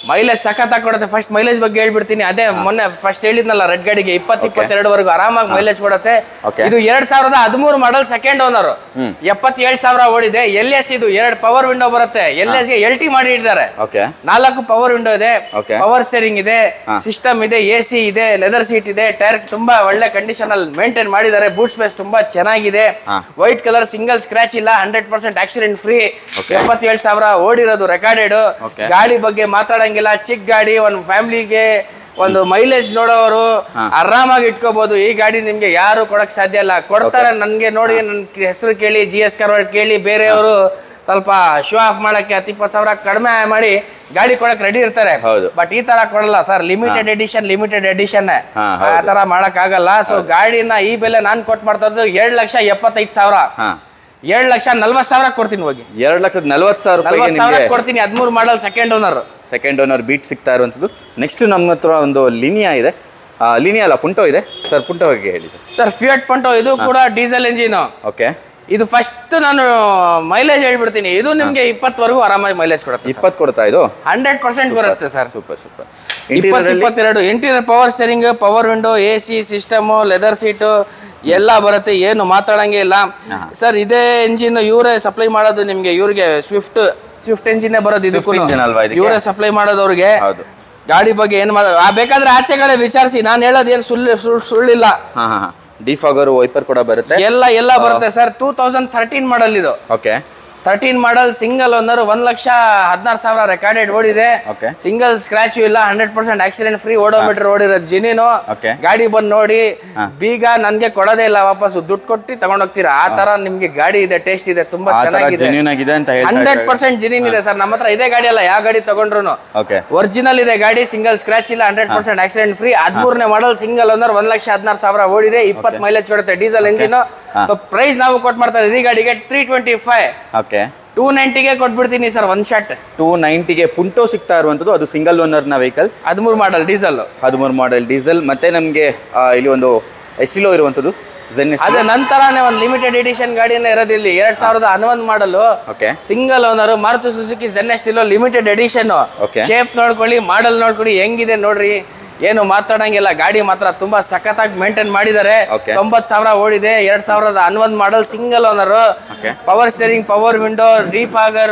ಮೈಲೇಜ್ ಸಖತ್ತಾಗಿ ಕೊಡುತ್ತೆ ಫಸ್ಟ್ ಮೈಲೇಜ್ ಬಗ್ಗೆ ಹೇಳ್ಬಿಡ್ತೀನಿ ಅದೇ ಮೊನ್ನೆ ಫಸ್ಟ್ ಹೇಳಿದ್ನಲ್ಲ ರೆಡ್ ಗಾಡಿಗೆ ಇಪ್ಪತ್ತು ಇಪ್ಪತ್ತೆರಡುವರೆಗೂ ಆರಾಮಾಗಿ ಮೈಲೇಜ್ ಕೊಡುತ್ತೆ Okay. ಇದು ಎರಡ್ ಸಾವಿರದ ಹದಿಮೂರು ಮಾಡಲ್ ಸೆಕೆಂಡ್ ಓನರ್ ಎಪ್ಪತ್ತೇಳು ಸಾವಿರ ಓಡಿದೆ ಎಲ್ ಎಸ್ ಇದು ಎರಡು ಪವರ್ ವಿಂಡೋ ಬರುತ್ತೆ ಎಲ್ ಎಸ್ ಗೆ ಎಲ್ ಟಿ ಮಾಡಿ ಇಟ್ಟಿದ್ದಾರೆ ಓಕೆ ನಾಲ್ಕು ಪವರ್ ವಿಂಡೋ ಇದೆ Okay. ಪವರ್ ಸ್ಟೇರಿಂಗ್ ಇದೆ ಸಿಸ್ಟಮ್ ಇದೆ ಎ ಸಿ ಇದೆ ಲೆದರ್ ಸೀಟ್ ಇದೆ ಟೈರ್ ತುಂಬಾ ಒಳ್ಳೆ ಕಂಡೀಷನ್ ಅಲ್ಲಿ ಮೇಂಟೈನ್ ಮಾಡಿದ್ದಾರೆ ಬೂಟ್ ಸ್ಪೇಸ್ ತುಂಬಾ ಚೆನ್ನಾಗಿದೆ ಹಾ. ವೈಟ್ ಕಲರ್ ಸಿಂಗಲ್ ಸ್ಕ್ರಾಚ್ ಇಲ್ಲ ಹಂಡ್ರೆಡ್ ಪರ್ಸೆಂಟ್ ಆಕ್ಸಿಡೆಂಟ್ ಫ್ರೀ ಎಪ್ಪತ್ತೇಳು ಸಾವಿರ ಓಡಿರೋದು ರೆಕಾರ್ಡೆಡ್ Okay. ಗಾಡಿ ಬಗ್ಗೆ ಮಾತಾಡಂಗಿಲ್ಲ ಚಿಕ್ಕ ಗಾಡಿ ಒಂದು ಫ್ಯಾಮಿಲಿಗೆ ಒಂದು ಮೈಲೇಜ್ ನೋಡೋರು ಆರಾಮಾಗಿ ಇಟ್ಕೋಬಹುದು ಈ ಗಾಡಿ ನಿಮ್ಗೆ ಯಾರು ಕೊಡಕ್ ಸಾಧ್ಯ ಇಲ್ಲ ಕೊಡ್ತಾರೆ ನನ್ಗೆ ನೋಡಿ ನನ್ನ ಹೆಸರು ಕೇಳಿ ಜಿ ಎಸ್ ಕಾರ್ವಾಡ್ ಕೇಳಿ ಬೇರೆಯವರು ಸ್ವಲ್ಪ ಶೋ ಆಫ್ ಮಾಡಕ್ಕೆ ಹತ್ತು ಇಪ್ಪತ್ತು ಸಾವಿರ ಕಡಿಮೆ ಮಾಡಿ ಗಾಡಿ ಕೊಡಕ್ ರೆಡಿ ಇರ್ತಾರೆ ಹೌದು. ಬಟ್ ಈ ತರ ಕೊಡಲ್ಲ sir limited edition limited edition ಹಾ, ಆ ಹೌದು. ತರ ಮಾಡಕ್ ಆಗಲ್ಲ ಸೊ ಗಾಡಿನ ಈ ಬೆಲೆ ನಾನ್ ಕೊಟ್ ಮಾಡ್ತಾ ಇದ್ದು ಏಳು ಲಕ್ಷ ಎಪ್ಪತ್ತೈದು ಸಾವಿರ ಹಾ ಏಳು ಲಕ್ಷ ನಲ್ವತ್ತು ಸಾವಿರ ಕೊಡ್ತೀನಿ ಹೋಗಿ ಎರಡು ಲಕ್ಷದ ನಲ್ವತ್ತು ಸಾವಿರ ರೂಪಾಯಿಗೆ ನಲ್ವತ್ತು ಸಾವಿರ ನಿಮಗೆ ಕೊಡ್ತೀನಿ ಹದಿಮೂರು model second owner second owner beat ಸಿಗ್ತಾ ಇರುವಂಥದ್ದು ನೆಕ್ಸ್ಟ್ ನಮ್ಮ ಹತ್ರ ಒಂದು ಲಿನಿಯಾ ಇದೆ ಲಿನಿಯಾ ಅಲ್ಲ ಪುಂಟೋ ಇದೆ ಸರ್ ಪುಂಟೋ ಬಗ್ಗೆ ಹೇಳಿ ಸರ್ ಸರ್ ಫಿಯಟ್ ಪಂಟೋ ಇದು ಕೂಡ ಡೀಸೆಲ್ ಇಂಜಿನ್ ಓಕೆ ಇದು ಫಸ್ಟ್ ನಾನು ಮೈಲೇಜ್ ಹೇಳ್ಬಿಡ್ತೀನಿ ಇದು ನಿಮ್ಗೆ ಇಪ್ಪತ್ತವರೆಗೂ ಆರಾಮಾಗಿ ಮೈಲೇಜ್ ಕೊಡುತ್ತೆ ಇಪ್ಪತ್ತು ಕೊಡ್ತಾ ಇದು ಹಂಡ್ರೆಡ್ ಪರ್ಸೆಂಟ್ ಬರುತ್ತೆ ಸರ್ ಸೂಪರ್ ಸೂಪರ್ ಇಪ್ಪತ್ತು ಇಂಟೀರಿಯರ್ ಇಪ್ಪತ್ತೆರಡು interior power steering power window A C system leather seat ಎಲ್ಲ ಬರುತ್ತೆ ಏನು ಮಾತಾಡಂಗೆ ಇಲ್ಲ ಸರ್ ಇದೇ ಇಂಜಿನ್ ಇವರೇ ಸಪ್ಲೈ ಮಾಡೋದು ನಿಮ್ಗೆ ಇವ್ರಿಗೆ ಸ್ವಿಫ್ಟ್ ಸ್ವಿಫ್ಟ್ ಇಂಜಿನ್ ಬರೋದು ಇದಕ್ಕೂ engine ಅಲ್ವಾ ಇದಕ್ಕೆ? ಇವರೇ ಸಪ್ಲೈ ಮಾಡೋದು ಅವ್ರಿಗೆ ಹೌದು. ಗಾಡಿ ಬಗ್ಗೆ ಏನು ಮಾಡ ಆ ಬೇಕಾದ್ರೆ ಆಚೆಗಡೆ ವಿಚಾರಿಸಿ ನಾನು ಹೇಳೋದು ಏನು ಸುಳ್ಳು ಸುಳ್ಳು ಸುಳ್ಳಿಲ್ಲ ಹಾಂ ಹಾಂ ಹಾಂ ಡಿಫಾಗರ್ ವೈಪರ್ ಕೂಡ ಬರುತ್ತೆ ಎಲ್ಲ ಎಲ್ಲ ಬರುತ್ತೆ sir two thousand thirteen model ಇದು okay thirteen model single owner ಒಂದ್ ಲಕ್ಷ ಹದಿನಾರು ಸಾವಿರ ರೆಕಾರ್ಡೆಡ್ ಓಡಿದೆ Okay. ಸಿಂಗಲ್ ಸ್ಕ್ರಾಚ್ ಇಲ್ಲ hundred percent accident free odometer ಓಡಿರೋದು ಜಿನಿನು Okay. ಗಾಡಿ ಬಂದು ನೋಡಿ ಬೀಗ ನನ್ಗೆ ಕೊಡೋದೇ ಇಲ್ಲ ವಾಪಸ್ ದುಡ್ಡು ಕೊಟ್ಟು ತಗೊಂಡೋಗ್ತೀರಾ ಆ ತರ ನಿಮ್ಗೆ ಗಾಡಿ ಇದೆ ಟೇಸ್ಟ್ ಇದೆ ತುಂಬಾ ಆ ಥರ ಚೆನ್ನಾಗಿದೆ ಜೆನ್ಯೂನ್ ಆಗಿದೆ ಅಂತ ಹೇಳ್ತಾ ಹಂಡ್ರೆಡ್ ಇದ್ದಾರೆ. ಪರ್ಸೆಂಟ್ ಜಿನಿನ್ ಇದೆ ಸರ್ ನಮ್ಮ ಹತ್ರ ಇದೇ ಗಾಡಿ ಅಲ್ಲ ಯಾವ ಗಾಡಿ ತಗೊಂಡ್ರು ಓಕೆ ಒರಿಜಿನಲ್ ಇದೆ ಗಾಡಿ ಸಿಂಗಲ್ ಸ್ಕ್ರಾಚ್ ಇಲ್ಲ ಹಂಡ್ರೆಡ್ ಪರ್ಸೆಂಟ್ ಆಕ್ಸಿಡೆಂಟ್ ಫ್ರೀ ಹದಿಮೂರನೇ ಮಾಡಲ್ ಸಿಂಗಲ್ ಓನರ್ ಒಂದ್ ಲಕ್ಷ ಹದಿನಾರು ಸಾವಿರ ಓಡಿದೆ ಇಪ್ಪತ್ತು ಮೈಲೇಜ್ ಕೊಡುತ್ತೆ ಡೀಸೆಲ್ ಇಂಜಿನ್ ಪ್ರೈಸ್ ನಾವು ಕೊಟ್ಟು ಮಾಡ್ತಾರೆ ಈ ಗಾಡಿಗೆ three twenty five okay two ನೈಂಟಿಗೆ ಕೊಟ್ಬಿಡ್ತೀನಿ ಸರ್ ಒಂದ್ ಶಾಟ್ ಟೂ ನೈಂಟಿಗೆ ಪುಂಟೋ ಸಿಗ್ತಾ ಇರುವಂಥದ್ದು ಅದು ಸಿಂಗಲ್ ಓನರ್ನ ವೆಹಿಕಲ್ ಹದಿಮೂರು ಮಾಡಲ್ ಡೀಸೆಲ್ ಹದಿಮೂರು ಮಾಡೆಲ್ ಡೀಸೆಲ್ ಮತ್ತೆ ನಮಗೆ ಇಲ್ಲಿ ಒಂದು ಎಸ್ಟಿಲೋ ಇರುವಂಥದ್ದು ಜೆನ್ ಅದೇ ನಂತರನೇ ಒಂದು ಲಿಮಿಟೆಡ್ ಎಡಿಷನ್ ಗಾಡಿನೇ ಇರೋದು ಇಲ್ಲಿ ಎರಡ್ ಸಾವಿರದ ಹನ್ನೊಂದು model okay single owner Maruti Suzuki Zen S limited edition Okay. Shape ನೋಡ್ಕೊಳ್ಳಿ ಮಾಡಲ್ ನೋಡ್ಕೊಳ್ಳಿ ಹೆಂಗಿದೆ ನೋಡ್ರಿ ಏನು ಮಾತಾಡಂಗಿಲ್ಲ ಗಾಡಿ ಮಾತ್ರ ತುಂಬಾ ಸಖತ್ತಾಗಿ ಮೇಂಟೈನ್ ಮಾಡಿದ್ದಾರೆ Okay. ತೊಂಬತ್ ಸಾವಿರ ಓಡಿದೆ ಎರಡ್ ಸಾವಿರದ ಹನ್ನೊಂದು model single owner Okay. Power steering power window defogger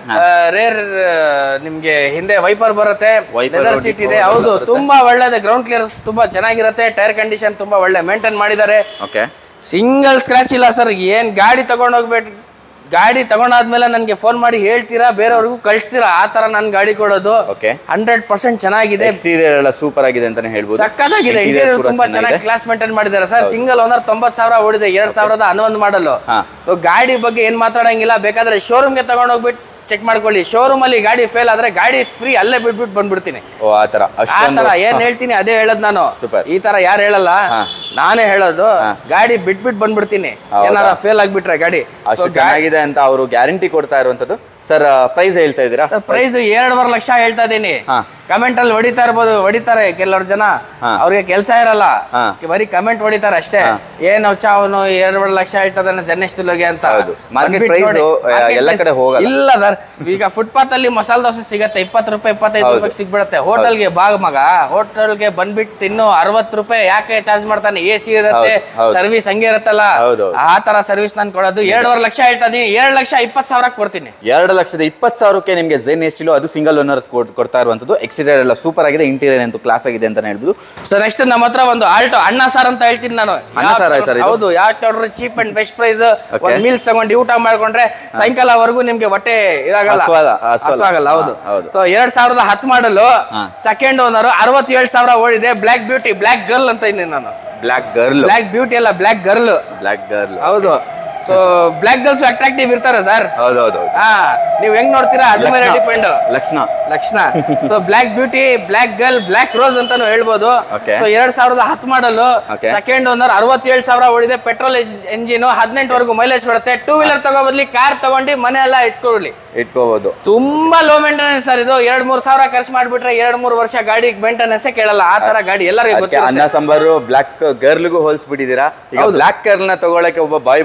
rear ನಿಮ್ಗೆ ಹಿಂದೆ ವೈಪರ್ ಬರುತ್ತೆ Wiper, ಲೆದರ್ ಸೀಟ್ ಇದೆ default ಹೌದು ಬರುತ್ತೆ. ತುಂಬಾ ಒಳ್ಳೇದು ಗ್ರೌಂಡ್ ಕ್ಲಿಯರ್ಸ್ ತುಂಬಾ ಚೆನ್ನಾಗಿರುತ್ತೆ ಟೈರ್ ಕಂಡೀಷನ್ ತುಂಬಾ ಒಳ್ಳೆ ಮೇಂಟೈನ್ ಮಾಡಿದ್ದಾರೆ ಓಕೆ ಸಿಂಗಲ್ ಸ್ಕ್ರಾಚ್ ಇಲ್ಲ ಸರ್ ಏನ್ ಗಾಡಿ ತಗೊಂಡೋಗ್ಬೇಕು ಗಾಡಿ ತಗೊಂಡಾದ್ಮೇಲೆ ನನಗೆ ಫೋನ್ ಮಾಡಿ ಹೇಳ್ತೀರಾ ಬೇರೆಯವ್ರಿಗೂ ಕಳಿಸ್ತೀರಾ ಆ ತರ ನಾನು ಗಾಡಿ ಕೊಡೋದು Okay. ಹಂಡ್ರೆಡ್ ಪರ್ಸೆಂಟ್ ಚೆನ್ನಾಗಿದೆ ಎಕ್ಸ್ಟೀರಿಯರ್ ಎಲ್ಲ ಸೂಪರ್ ಆಗಿದೆ ಅಂತಾನೆ ಹೇಳ್ಬೋದು ಸಕ್ಕತ್ತಾಗಿದೆ Interior ಇಂಟೀರಿಯರ್ ಕೂಡ ತುಂಬಾ ಚೆನ್ನಾಗಿ ಚೆನ್ನಾಗಿದೆ. ಕ್ಲಾಸ್ ಮೇಂಟೈನ್ ಮಾಡಿದ್ದಾರೆ ಸರ್ ಸಿಂಗಲ್ ಓನರ್ ತೊಂಬತ್ ಸಾವಿರ ಓಡಿದೆ ಎರಡ್ ಸಾವಿರದ ಹನ್ನೊಂದು ಮಾಡಲು ಹಾ. ಸೊ ಗಾಡಿ ಬಗ್ಗೆ ಏನ್ ಮಾತಾಡಂಗಿಲ್ಲ ಬೇಕಾದ್ರೆ ಶೋರೂಮ್ಗೆ ತಗೊಂಡೋಗ್ಬಿಟ್ಟು ಚೆಕ್ ಮಾಡ್ಕೊಳ್ಳಿ ಶೋರೂಮ್ ಅಲ್ಲಿ ಗಾಡಿ ಫೇಲ್ ಆದ್ರೆ ಗಾಡಿ ಫ್ರೀ ಅಲ್ಲೇ ಬಿಟ್ಬಿಟ್ಟು ಬಂದ್ಬಿಡ್ತೀನಿ ಓ ಆ ಥರ ಆ ಅಷ್ಟೊಂದು ತರ ಏನ್ ಹೇಳ್ತೀನಿ ಅದೇ ಹೇಳದ್ ನಾನು Super. ಈ ತರ ಯಾರು ಹೇಳಲ್ಲ ಹಾ. ನಾನೇ ಹೇಳೋದು ಗಾಡಿ ಬಿಟ್ಬಿಟ್ಟು ಬಂದ್ಬಿಡ್ತೀನಿ ಹೌದಾ? ಏನಾರ ಫೇಲ್ ಆಗ್ಬಿಟ್ರೆ ಗಾಡಿ ಅಷ್ಟು ಚೆನ್ನಾಗಿದೆ ಅಂತ ಅವರು ಗ್ಯಾರಂಟಿ ಕೊಡ್ತಾ ಇರುವಂಥದ್ದು ಸರ್ ಪ್ರೈಸ್ ಹೇಳ್ತಾ ಇದ್ದೀರಾ ಪ್ರೈಸ್ ಎರಡೂವರೆ ಲಕ್ಷ ಹೇಳ್ತಾ ಇದೀನಿ ಹಾ. ಕಮೆಂಟ್ ಅಲ್ಲಿ ಹೊಡಿತಾ ಇರ್ಬೋದು ಹೊಡಿತಾರೆ ಕೆಲವ್ರು ಜನ ಹಾ. ಅವ್ರಿಗೆ ಕೆಲಸ ಇರಲ್ಲ ಹಾ. ಬರೀ ಕಮೆಂಟ್ ಹೊಡಿತಾರೆ ಅಷ್ಟೇ ಏನ್ ಅವಚ ಅವನು ಎರಡೂವರೆ ಲಕ್ಷ ಹೇಳ್ತದಾನೆ ಜನ್ನೆಸ್ಟಿಲೋಗೆ ಅಂತ ಹೌದು. Market ಬಂದ್ಬಿಟ್ಟು price, ನೋಡಿ. ಆ, Market ಎಲ್ಲ price- ಕಡೆ ಹೋಗಲ್ಲ. ಇಲ್ಲ ಸರ್ ಈಗ ಫುಟ್ಪಾತ್ ಅಲ್ಲಿ ಮಸಾಲ ದೋಸೆ ಸಿಗತ್ತೆ ಇಪ್ಪತ್ತು ರೂಪಾಯಿ ಇಪ್ಪತ್ತೈದು ಹೌದು. ರೂಪಾಯಿ ಸಿಗ್ಬಿಡತ್ತೆ ಹೋಟೆಲ್ಗೆ ಬಾಗ್ ಮಗ ಹೋಟೆಲ್ಗೆ ಬಂದ್ಬಿಟ್ಟು ತಿನ್ನು ಅರವತ್ತು ರೂಪಾಯಿ ಯಾಕೆ ಚಾರ್ಜ್ ಮಾಡ್ತಾನೆ ಎ ಸಿ ಇರುತ್ತೆ ಹೌದು, ಹೌದು. ಸರ್ವಿಸ್ ಹಂಗೆ ಇರುತ್ತಲ್ಲ ಹೌದು, ಹೌದು. ಆ ತರ ಸರ್ವಿಸ್ ನಾನು ಕೊಡೋದು ಎರಡೂವರೆ ಲಕ್ಷ ಹೇಳ್ತಾ ಇದೀನಿ ಎರಡು ಲಕ್ಷ ಇಪ್ಪತ್ತು ಸಾವಿರ ಕೊಡ್ತೀನಿ ಎರಡು ಲಕ್ಷದ ಇಪ್ಪತ್ತು ಸಾವಿರಕ್ಕೆ ನಿಮಗೆ ಜೆನ್ ಎಸ್ಟಿಲೋ ಅದು ಸಿಂಗಲ್ ಓನರ್ ಕೊಡ್ತಾ ಇರುವಂಥದ್ದು ಎಕ್ಸಿಟೀರಿಯರ್ ಎಲ್ಲ ಸೂಪರ್ ಆಗಿದೆ ಇಂಟೀರಿಯರ್ ಅಂತೂ ಕ್ಲಾಸ್ ಆಗಿದೆ ಅಂತಾನೆ ಹೇಳ್ಬೋದು ಸೊ ನೆಕ್ಸ್ಟ್ ನಮ್ಮ ಹತ್ರ ಒಂದು ಆಲ್ಟೋ ಅಣ್ಣ ಸಾರ್ ಅಂತ ಹೇಳ್ತೀನಿ ನಾನು ಅಣ್ಣ ಸಾರಾ sir ಇದು? ಹೌದು ಯಾವ ತಗೊಂಡ್ರೆ cheap and best price Okay. ಒಂದ್ ಮೀಲ್ಸ್ ತಗೊಂಡು ಊಟ ಮಾಡ್ಕೊಂಡ್ರೆ ಸಾಯಂಕಾಲವರೆಗೂ ನಿಮ್ಗೆ ಹೊಟ್ಟೆ ಇದಾಗಲ್ಲ ಹಸ್ವಲ್ಲ, ಹಸ್ವಲ್ಲ. ಹಸ್ವಾಗಲ್ಲ ಹೌದು ಹಾ, ಹೌದು. ಸೊ ಎರಡ್ ಸಾವಿರದ ಹತ್ತು ಮಾಡಲು ಹಾ. ಸೆಕೆಂಡ್ ಓನರ್ ಅರವತ್ತೇಳು ಸಾವಿರ ಓಡಿದೆ ಬ್ಲ್ಯಾಕ್ ಬ್ಯೂಟಿ ಬ್ಲ್ಯಾಕ್ ಗರ್ಲ್ ಅಂತ ಇದ್ದೀನಿ ನಾನು ಬ್ಲ್ಯಾಕ್ ಗರ್ಲ್ ಬ್ಲ್ಯಾಕ್ ಬ್ಯೂಟಿ ಅಲ್ಲ ಬ್ಲ್ಯಾಕ್ ಗರ್ಲ್ ಬ್ಲ್ಯಾಕ್ ಗರ್ಲ್ ಹೌದು ಸೊ ಬ್ಲ್ಯಾಕ್ ಗರ್ಲ್ಸ್ ಅಟ್ರಾಕ್ಟಿವ್ ಇರ್ತಾರೆ ಸರ್ ಹೌದೌದು ಹಾ ನೀವ್ ಹೆಂಗ್ ನೋಡ್ತೀರಾ ಅದ್ರ ಮೇಲೆ ಡಿಪೆಂಡ್ ಲಕ್ಷಣ ಲಕ್ಷಣ so black beauty black girl black rose ಅಂತಾನು ಹೇಳ್ಬೋದು Okay. ಸೊ ಎರಡ್ ಸಾವಿರದ ಹತ್ತು ಮಾಡಲು Okay. ಸೆಕೆಂಡ್ ಓನರ್ ಅರವತ್ತೇಳು ಸಾವಿರ ಓಡಿದೆ ಪೆಟ್ರೋಲ್ ಎಂಜಿನ್ ಹದಿನೆಂಟುವರೆಗೂ ಮೈಲೇಜ್ ಕೊಡುತ್ತೆ ಟೂ ವೀಲರ್ ತಗೋ ಬದ್ಲಿ ಕಾರ್ ತಗೊಂಡು ಮನೆ ಎಲ್ಲ ಇಟ್ಕೊಳ್ಳಿ ಇಟ್ಕೋಬಹುದು ತುಂಬಾ ಲೋ ಮೇಂಟೆನೆನ್ಸ್ ಸರ್ ಇದು ಎರಡ್ ಮೂರ್ ಸಾವಿರ ಖರ್ಚು ಮಾಡ್ಬಿಟ್ರೆ ಎರಡ್ ಮೂರ್ ವರ್ಷ ಗಾಡಿ ಮೇಂಟೆನೆನ್ಸ್ ಕೇಳಲ್ಲ ಆ ತರ ಗಾಡಿ ಎಲ್ಲರಿಗೂ ಅದಕ್ಕೆ ಅನ್ನ ಗೊತ್ತಿರುತ್ತೆ ಸಾಂಬಾರು ಬ್ಲ್ಯಾಕ್ ಗರ್ಲ್ಗೂ ಹೋಲಿಸ್ಬಿಟ್ಟಿದ್ದೀರಾ ಈಗ ಹೌದು. ಬ್ಲ್ಯಾಕ್ ಗರ್ಲ್ ನ ತಗೊಳಕ್ಕೆ ಒಬ್ಬ ಬಾಯ್ ಬರ್ಬೋದು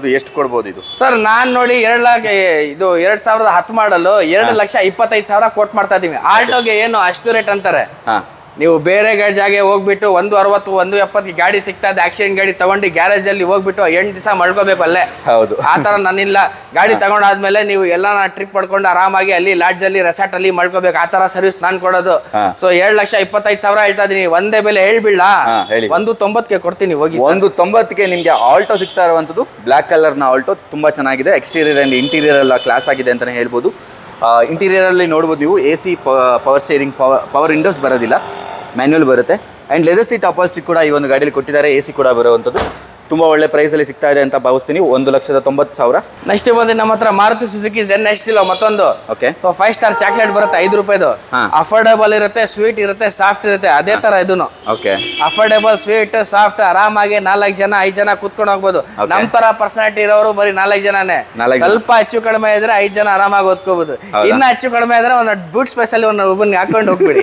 ಎಷ್ಟು ಕೊಡ್ಬೋದು ಇದು ಸರ್ ನಾನ್ ನೋಡಿ ಎರಡ್ ಲಕ್ಷ ಇದು ಎರಡ್ ಸಾವಿರದ ಹತ್ತು ಮಾಡಲು ಎರಡು ಲಕ್ಷ ಇಪ್ಪತ್ತೈದು ಸಾವಿರ ಕೊಟ್ ಮಾಡ್ತಾ ಇದೀವಿ ಆಲ್ಟೋಗೆ ಏನು ಅಷ್ಟು ರೇಟ್ ಅಂತಾರೆ ಹಾಂ ನೀವು ಬೇರೆ ಗಾಡಿ ಜಾಗೆ ಹೋಗ್ಬಿಟ್ಟು ಒಂದು ಅರವತ್ತು ಒಂದು ಎಪ್ಪತ್ತು ಗಾಡಿ ಸಿಗ್ತಾ ಇದೆ ಆಕ್ಸಿಡೆಂಟ್ ಗಾಡಿ ತಗೊಂಡು ಗ್ಯಾರೇಜ್ ಅಲ್ಲಿ ಹೋಗ್ಬಿಟ್ಟು ಎಂಟು ದಿವಸ ಮಳ್ಕೋಬೇಕು ಅಲ್ಲೇ ಹೌದು ಆ ತರ ನಾನಿಲ್ಲ ಗಾಡಿ ತಗೊಂಡಾದ್ಮೇಲೆ ನೀವು ಎಲ್ಲ ಟ್ರಿಪ್ ಪಡ್ಕೊಂಡು ಆರಾಮಾಗಿ ಅಲ್ಲಿ ಲಾಡ್ಜ್ ಅಲ್ಲಿ ರೆಸಾರ್ಟ್ ಅಲ್ಲಿ ಮಾಡ್ಕೋಬೇಕು ಆ ತರ ಸರ್ವಿಸ್ ನಾನ್ ಕೊಡೋದು ಹಾ. ಸೊ ಎರಡ್ ಲಕ್ಷ ಇಪ್ಪತ್ತೈದು ಸಾವಿರ ಹೇಳ್ತಾ ಇದೀನಿ ಒಂದೇ ಬೆಲೆ ಹೇಳ್ಬಿಡ್ಲ ಹಾ, ಹೇಳಿ. ಒಂದು ತೊಂಬತ್ಗೆ ಕೊಡ್ತೀನಿ ಹೋಗಿ sir. ಒಂದು ತೊಂಬತ್ತಿಗೆ ನಿಮಗೆ ಆಲ್ಟೋ ಸಿಗ್ತಾ ಇರುವಂಥದ್ದು ಬ್ಲ್ಯಾಕ್ ಕಲರ್ನ ಆಲ್ಟೋ ತುಂಬ ಚೆನ್ನಾಗಿದೆ ಎಕ್ಸ್ಟೀರಿಯರ್ ಆ್ಯಂಡ್ ಇಂಟೀರಿಯರ್ ಎಲ್ಲ ಕ್ಲಾಸ್ ಆಗಿದೆ ಅಂತಲೇ ಹೇಳ್ಬೋದು ಇಂಟೀರಿಯರಲ್ಲಿ ನೋಡ್ಬೋದು ನೀವು A C power steering power power windows ಬರೋದಿಲ್ಲ ಮ್ಯಾನ್ಯುವಲ್ ಬರುತ್ತೆ ಆ್ಯಂಡ್ ಲೆದರ್ ಸೀಟ್ ಅಪಾಸಿಟಿ ಕೂಡ ಈ ಒಂದು ಗಾಡೀಲಿ ಕೊಟ್ಟಿದ್ದಾರೆ ಎ ಸಿ ಕೂಡ ಬರುವಂಥದ್ದು ತುಂಬ ಒಳ್ಳೆ ಪ್ರೈಸಲ್ಲಿ ಸಿಗ್ತಾ ಇದೆ ಅಂತ ಭಾವಿಸ್ತೀನಿ ಒಂದು ಲಕ್ಷದ ತೊಂಬತ್ತು ಸಾವಿರ ನೆಕ್ಸ್ಟ್ ಬಂದು ನಮ್ಮ ಹತ್ರ ಮಾರುತಿ ಸುಜುಕಿ ಜೆನ್ ಎಷ್ಟಿಲ್ಲ ಮತ್ತೊಂದು okay so five star chocolate ಬರುತ್ತೆ ಐದು ರೂಪಾಯಿದು ಹಾ. ಅಫೋರ್ಡಬಲ್ ಇರುತ್ತೆ ಸ್ವೀಟ್ ಇರುತ್ತೆ ಸಾಫ್ಟ್ ಇರುತ್ತೆ ಅದೇ ತರ ಇದನ್ನು ಓಕೆ ಅಫೋರ್ಡಬಲ್ ಸ್ವೀಟ್ ಸಾಫ್ಟ್ ಆರಾಮಾಗಿ ನಾಲ್ಕು ಜನ ಐದು ಜನ ಕುತ್ಕೊಂಡು ಹೋಗ್ಬೋದು Okay. ನಮ್ ತರ ಪರ್ಸನಾಲಿಟಿ ಇರೋರು ಬರೀ ನಾಲ್ಕು ಜನನೇ ನಾಲ್ಕು ಜನ. ಸ್ವಲ್ಪ ಹೆಚ್ಚು ಕಡಿಮೆ ಇದ್ರೆ ಐದು ಜನ ಆರಾಮಾಗಿ ಓದ್ಕೋಬಹುದು ಹೌದಾ? ಇನ್ನ ಹೆಚ್ಚು ಕಡಿಮೆ ಇದ್ರೆ ಒಂದು ಬೂಟ್ ಸ್ಪೆಷಲ್ ಒಂದು ಒಬ್ಬನ್ ಹಾಕೊಂಡು ಹೋಗ್ಬಿಡಿ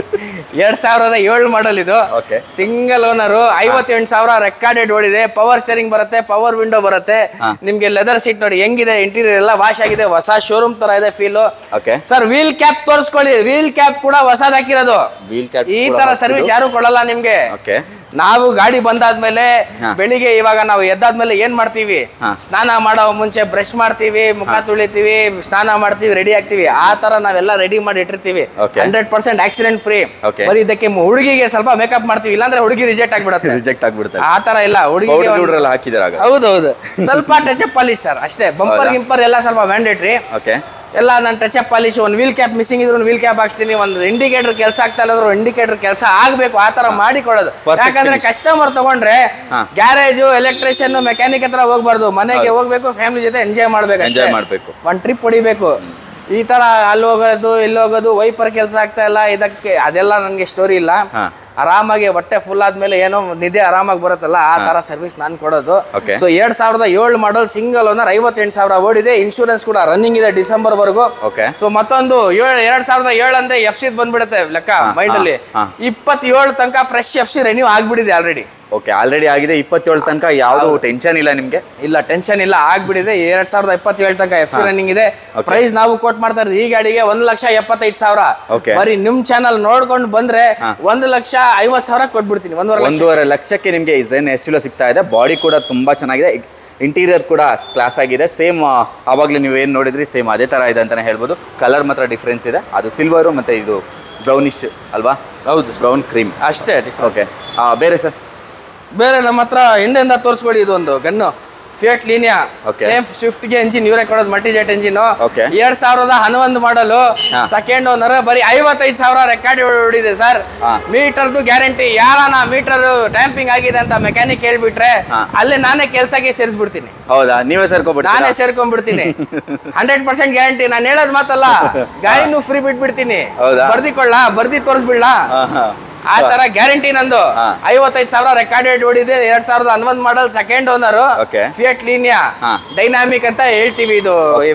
ಎರಡ್ ಸಾವಿರದ ಏಳು ಮಾಡಲ್ ಇದು Okay. ಸಿಂಗಲ್ ಓನರು ಐವತ್ತೆಂಟು ಸಾವಿರ ರೆಕಾರ್ಡೆಡ್ ಓಡಿದೆ ಪವರ್ ಸ್ಟೇರಿಂಗ್ ಬರುತ್ತೆ ಪವರ್ ವಿಂಡೋ ಬರುತ್ತೆ ಹಾ. ನಿಮ್ಗೆ ಲೆದರ್ ಸೀಟ್ ನೋಡಿ ಹೆಂಗಿದೆ ಇಂಟೀರಿಯರ್ ಎಲ್ಲ ವಾಶ್ ಆಗಿದೆ ಹೊಸ ಶೋರೂಮ್ ತರ ಇದೆ feel okay sir wheel cap ತೋರಿಸ್ಕೊಳ್ಳಿ ವೀಲ್ ಕ್ಯಾಪ್ ಕೂಡ ಹೊಸದ್ ಹಾಕಿರೋದು ವೀಲ್ ಕ್ಯಾಪ್ ಈ ತರ ಸರ್ವಿಸ್ ಯಾರು ಕೊಡಲ್ಲ ನಿಮ್ಗೆ ಓಕೆ ನಾವು ಗಾಡಿ ಬಂದಾದ್ಮೇಲೆ ಹಾ. ಬೆಳಿಗ್ಗೆ ಇವಾಗ ನಾವು ಎದ್ದಾದ್ಮೇಲೆ ಏನ್ ಮಾಡ್ತೀವಿ ಹಾ. ಸ್ನಾನ ಮಾಡೋ ಮುಂಚೆ ಬ್ರಷ್ ಮಾಡ್ತೀವಿ ಮುಖ ತುಳಿತೀವಿ ಸ್ನಾನ ಮಾಡ್ತೀವಿ ರೆಡಿ ಆಗ್ತೀವಿ ಆ ತರ ನಾವೆಲ್ಲ ರೆಡಿ ಮಾಡಿ ಇಟ್ಟಿರ್ತೀವಿ Okay. Hundred percent accident free Okay. ಬರೀ ಇದಕ್ಕೆ ಮು- ಹುಡುಗಿಗೆ ಸ್ವಲ್ಪ ಮೇಕಪ್ ಮಾಡ್ತೀವಿ ಇಲ್ಲಾಂದ್ರೆ ಹುಡುಗಿ ರಿಜೆಕ್ಟ್ ಆಗ್ಬಿಡತ್ತೆ ರಿಜೆಕ್ಟ್ ಆಗ್ಬಿಡ್ತಾರೆ ಆ ತರ ಇಲ್ಲ ಹುಡುಗಿಗೆ ಪೌಡರ್ ಒಂದು- ಗಿೌಡರ್ ಎಲ್ಲ ಹಾಕಿದಾರಾಗ ಹೌದೌದು ಸ್ವಲ್ಪ ಟಚ್ ಅಪ್ ಪಾಲಿಶ್ ಸರ್ ಅಷ್ಟೇ ಬಂಪರ್ ಹೌದಾ? ಗಿಂಪರ್ ಎಲ್ಲ ಸ್ವಲ್ಪ ಮ್ಯಾಂಡೇಟ್ರಿ ಓಕೆ ಎಲ್ಲ ನಾನು ಟಚ್ ಅಪ್ ಪಾಲಿಶ್ ಒಂದು ವೀಲ್ ಕ್ಯಾಪ್ ಮಿಸ್ಸಿಂಗ್ ಇದ್ರು ವೀಲ್ ಕ್ಯಾಪ್ ಹಾಕ್ಸ್ತೀನಿ ಒಂದು ಇಂಡಿಕೇಟರ್ ಕೆಲಸ ಆಗ್ತಾ ಇಲ್ಲದ್ರು ಇಂಡಿಕೇಟರ್ ಕೆಲಸ ಆಗ್ಬೇಕು ಆ ತರ ಮಾಡಿ ಕೊಡೋದು Perfect ಯಾಕಂದ್ರೆ finish. ಕಸ್ಟಮರ್ ತಗೊಂಡ್ರೆ ಹಾ. ಗ್ಯಾರೇಜು ಎಲೆಕ್ಟ್ರಿಷಿಯನ್ ಮೆಕ್ಯಾನಿಕ್ ಹತ್ರ ಹೋಗ್ಬಾರ್ದು ಮನೆಗೆ ಹೋಗ್ಬೇಕು ಫ್ಯಾಮಿಲಿ ಜೊತೆ ಎಂಜಾಯ್ ಮಾಡ್ಬೇಕು ಎಂಜಾಯ್ ಮಾಡಬೇಕು ಒಂದ್ ಟ್ರಿಪ್ ಹೊಡಿಬೇಕು ಈ ತರ ಅಲ್ಲಿ ಹೋಗೋದು ಇಲ್ಲಿ ಹೋಗೋದು ವೈಪರ್ ಕೆಲಸ ಆಗ್ತಾ ಇಲ್ಲ ಇದಕ್ಕೆ ಅದೆಲ್ಲ ನನಗೆ ಸ್ಟೋರಿ ಇಲ್ಲ ಹಾ. ಆರಾಮಾಗಿ ಹೊಟ್ಟೆ ಫುಲ್ ಆದ್ಮೇಲೆ ಏನೋ ನಿದ್ದೆ ಆರಾಮಾಗಿ ಬರುತ್ತಲ್ಲ ಆ ತರ ಸರ್ವಿಸ್ ನಾನು ಕೊಡೋದು Okay. ಸೊ ಎರಡ್ ಸಾವಿರದ ಏಳು ಮಾಡಲ್ ಸಿಂಗಲ್ ಓನರ್ ಐವತ್ತೆಂಟು ಸಾವಿರ ಓಡಿದೆ ಇನ್ಶೂರೆನ್ಸ್ ಕೂಡ ರನ್ನಿಂಗ್ ಇದೆ ಡಿಸೆಂಬರ್ ವರೆಗೂ ಓಕೆ ಸೊ ಮತ್ತೊಂದು ಏಳು ಎರಡ್ ಸಾವಿರದ ಏಳು ಅಂದ್ರೆ ಎಫ್ ಸಿ ಬಂದ್ಬಿಡುತ್ತೆ ಲೆಕ್ಕ ಮೈಂಡ್ ಅಲ್ಲಿ ಹಾ. ಇಪ್ಪತ್ತೇಳು ತನಕ ಫ್ರೆಶ್ ಎಫ್ ಸಿ ರೆನ್ಯೂ ಆಗ್ಬಿಟ್ಟಿದೆ ಆಲ್ರೆಡಿ ಓಕೆ ಆಲ್ರೆಡಿ ಆಗಿದೆ ಇಪ್ಪತ್ತೇಳು ತನಕ ಯಾವುದು ಟೆನ್ಷನ್ ಇಲ್ಲ ನಿಮಗೆ ಇಲ್ಲ ಟೆನ್ಷನ್ ಇಲ್ಲ ಆಗ್ಬಿಟ್ಟಿದೆ ಎರಡ್ ಸಾವಿರದ ಇಪ್ಪತ್ತೇಳು ತನಕ ಎಫ್ ಸಿ ರನ್ನಿಂಗ್ ಇದೆ Okay. ಪ್ರೈಸ್ ನಾವು ಕೋಟ್ ಮಾಡ್ತಾ ಇರೋದು ಈ ಗಾಡಿಗೆ ಒಂದ್ ಲಕ್ಷ ಎಪ್ಪತ್ತೈದು ಸಾವಿರ Okay. ಬರೀ ನಿಮ್ ಚಾನಲ್ ನೋಡ್ಕೊಂಡು ಬಂದ್ರೆ ಹಾ. ಒಂದ್ ಲಕ್ಷ ಐವತ್ ಸಾವಿರ ಕೊಟ್ಬಿಡ್ತೀನಿ ಒಂದೂವರೆ ಲಕ್ಷ ಒಂದೂವರೆ ಲಕ್ಷಕ್ಕೆ ನಿಮಗೆ ಇಸೇನ್ ಎಸ್ಟಿಲೋ ಸಿಗ್ತಾ ಇದೆ ಬಾಡಿ ಕೂಡ ತುಂಬ ಚೆನ್ನಾಗಿದೆ ಇಂಟೀರಿಯರ್ ಕೂಡ ಕ್ಲಾಸ್ ಆಗಿದೆ ಸೇಮ್ ಆವಾಗಲೇ ನೀವು ಏನು ನೋಡಿದ್ರಿ ಸೇಮ್ ಅದೇ ಥರ ಇದೆ ಅಂತಲೇ ಹೇಳ್ಬೋದು ಕಲರ್ ಮಾತ್ರ ಡಿಫ್ರೆನ್ಸ್ ಇದೆ ಅದು ಸಿಲ್ವರು ಮತ್ತು ಇದು ಬ್ರೌನಿಶ್ ಅಲ್ವಾ ಹೌದು ಬ್ರೌನ್ ಕ್ರೀಮ್ ಅಷ್ಟೇ difference. ಓಕೆ ಬೇರೆ ಸರ್ ಬೇರೆ ನಮ್ಮ ಹತ್ರ ಹಿಂದೆಂದ ತೋರಿಸ್ಕೊಳ್ಳಿ ಇದು ಒಂದು ಗನ್ನು ಫಿಯಟ್ ಲೀನಿಯಾ Okay. ಸೇಮ್ ಸ್ವಿಫ್ಟ್ಗೆ ಎಂಜಿನ್ ಇವರೇ ಕೊಡೋದು ಮಲ್ಟಿಜೆಟ್ ಎಂಜಿನ್ Okay. ಎರಡ್ ಸಾವಿರದ ಹನ್ನೊಂದು ಮಾಡಲು ಹಾ. ಸೆಕೆಂಡ್ ಓನರ್ ಬರೀ ಐವತ್ತೈದು ಸಾವಿರ ರೆಕಾರ್ಡ್ ಹೊಡಿದೆ ಸರ್ ಹಾ. ಮೀಟರ್ದು ಗ್ಯಾರಂಟಿ ಯಾರನ ಮೀಟರ್ ಟ್ಯಾಂಪಿಂಗ್ ಆಗಿದೆ ಅಂತ ಮೆಕ್ಯಾನಿಕ್ ಹೇಳ್ಬಿಟ್ರೆ ಹಾ. ಅಲ್ಲಿ ನಾನೇ ಕೆಲ್ಸಕ್ಕೆ ಸೇರಿಸ್ಬಿಡ್ತೀನಿ ಹೌದಾ ನೀವೇ ಸೇರ್ಕೊಬಿಟ್ಟು ನಾನೇ ಸೇರ್ಕೊಂಡ್ಬಿಡ್ತೀನಿ ಹಂಡ್ರೆಡ್ ಪರ್ಸೆಂಟ್ ಗ್ಯಾರಂಟಿ ನಾನು ಹೇಳೋದ್ ಮಾತಲ್ಲ ಗಾಡಿನೂ ಫ್ರೀ ಬಿಟ್ಬಿಡ್ತೀನಿ ಹೌದಾ? ಬರ್ದಿಕೊಳ್ಳ ಬರ್ದಿ ತೋರಿಸ್ಬಿಡ್ಲಾ ಹಾಂ ಹಾಂ ಆ ತರ ಗ್ಯಾರಂಟಿ ನಂದು ಹಾ. ಐವತ್ತೈದು ಸಾವಿರ ರೆಕಾರ್ಡೆಡ್ ಓಡಿದೆ ಎರಡ್ ಸಾವಿರದ ಹನ್ನೊಂದು model second owner Okay. Fiat Linea ಹಾ. ಡೈನಾಮಿಕ್ ಅಂತ ಹೇಳ್ತೀವಿ ಇದು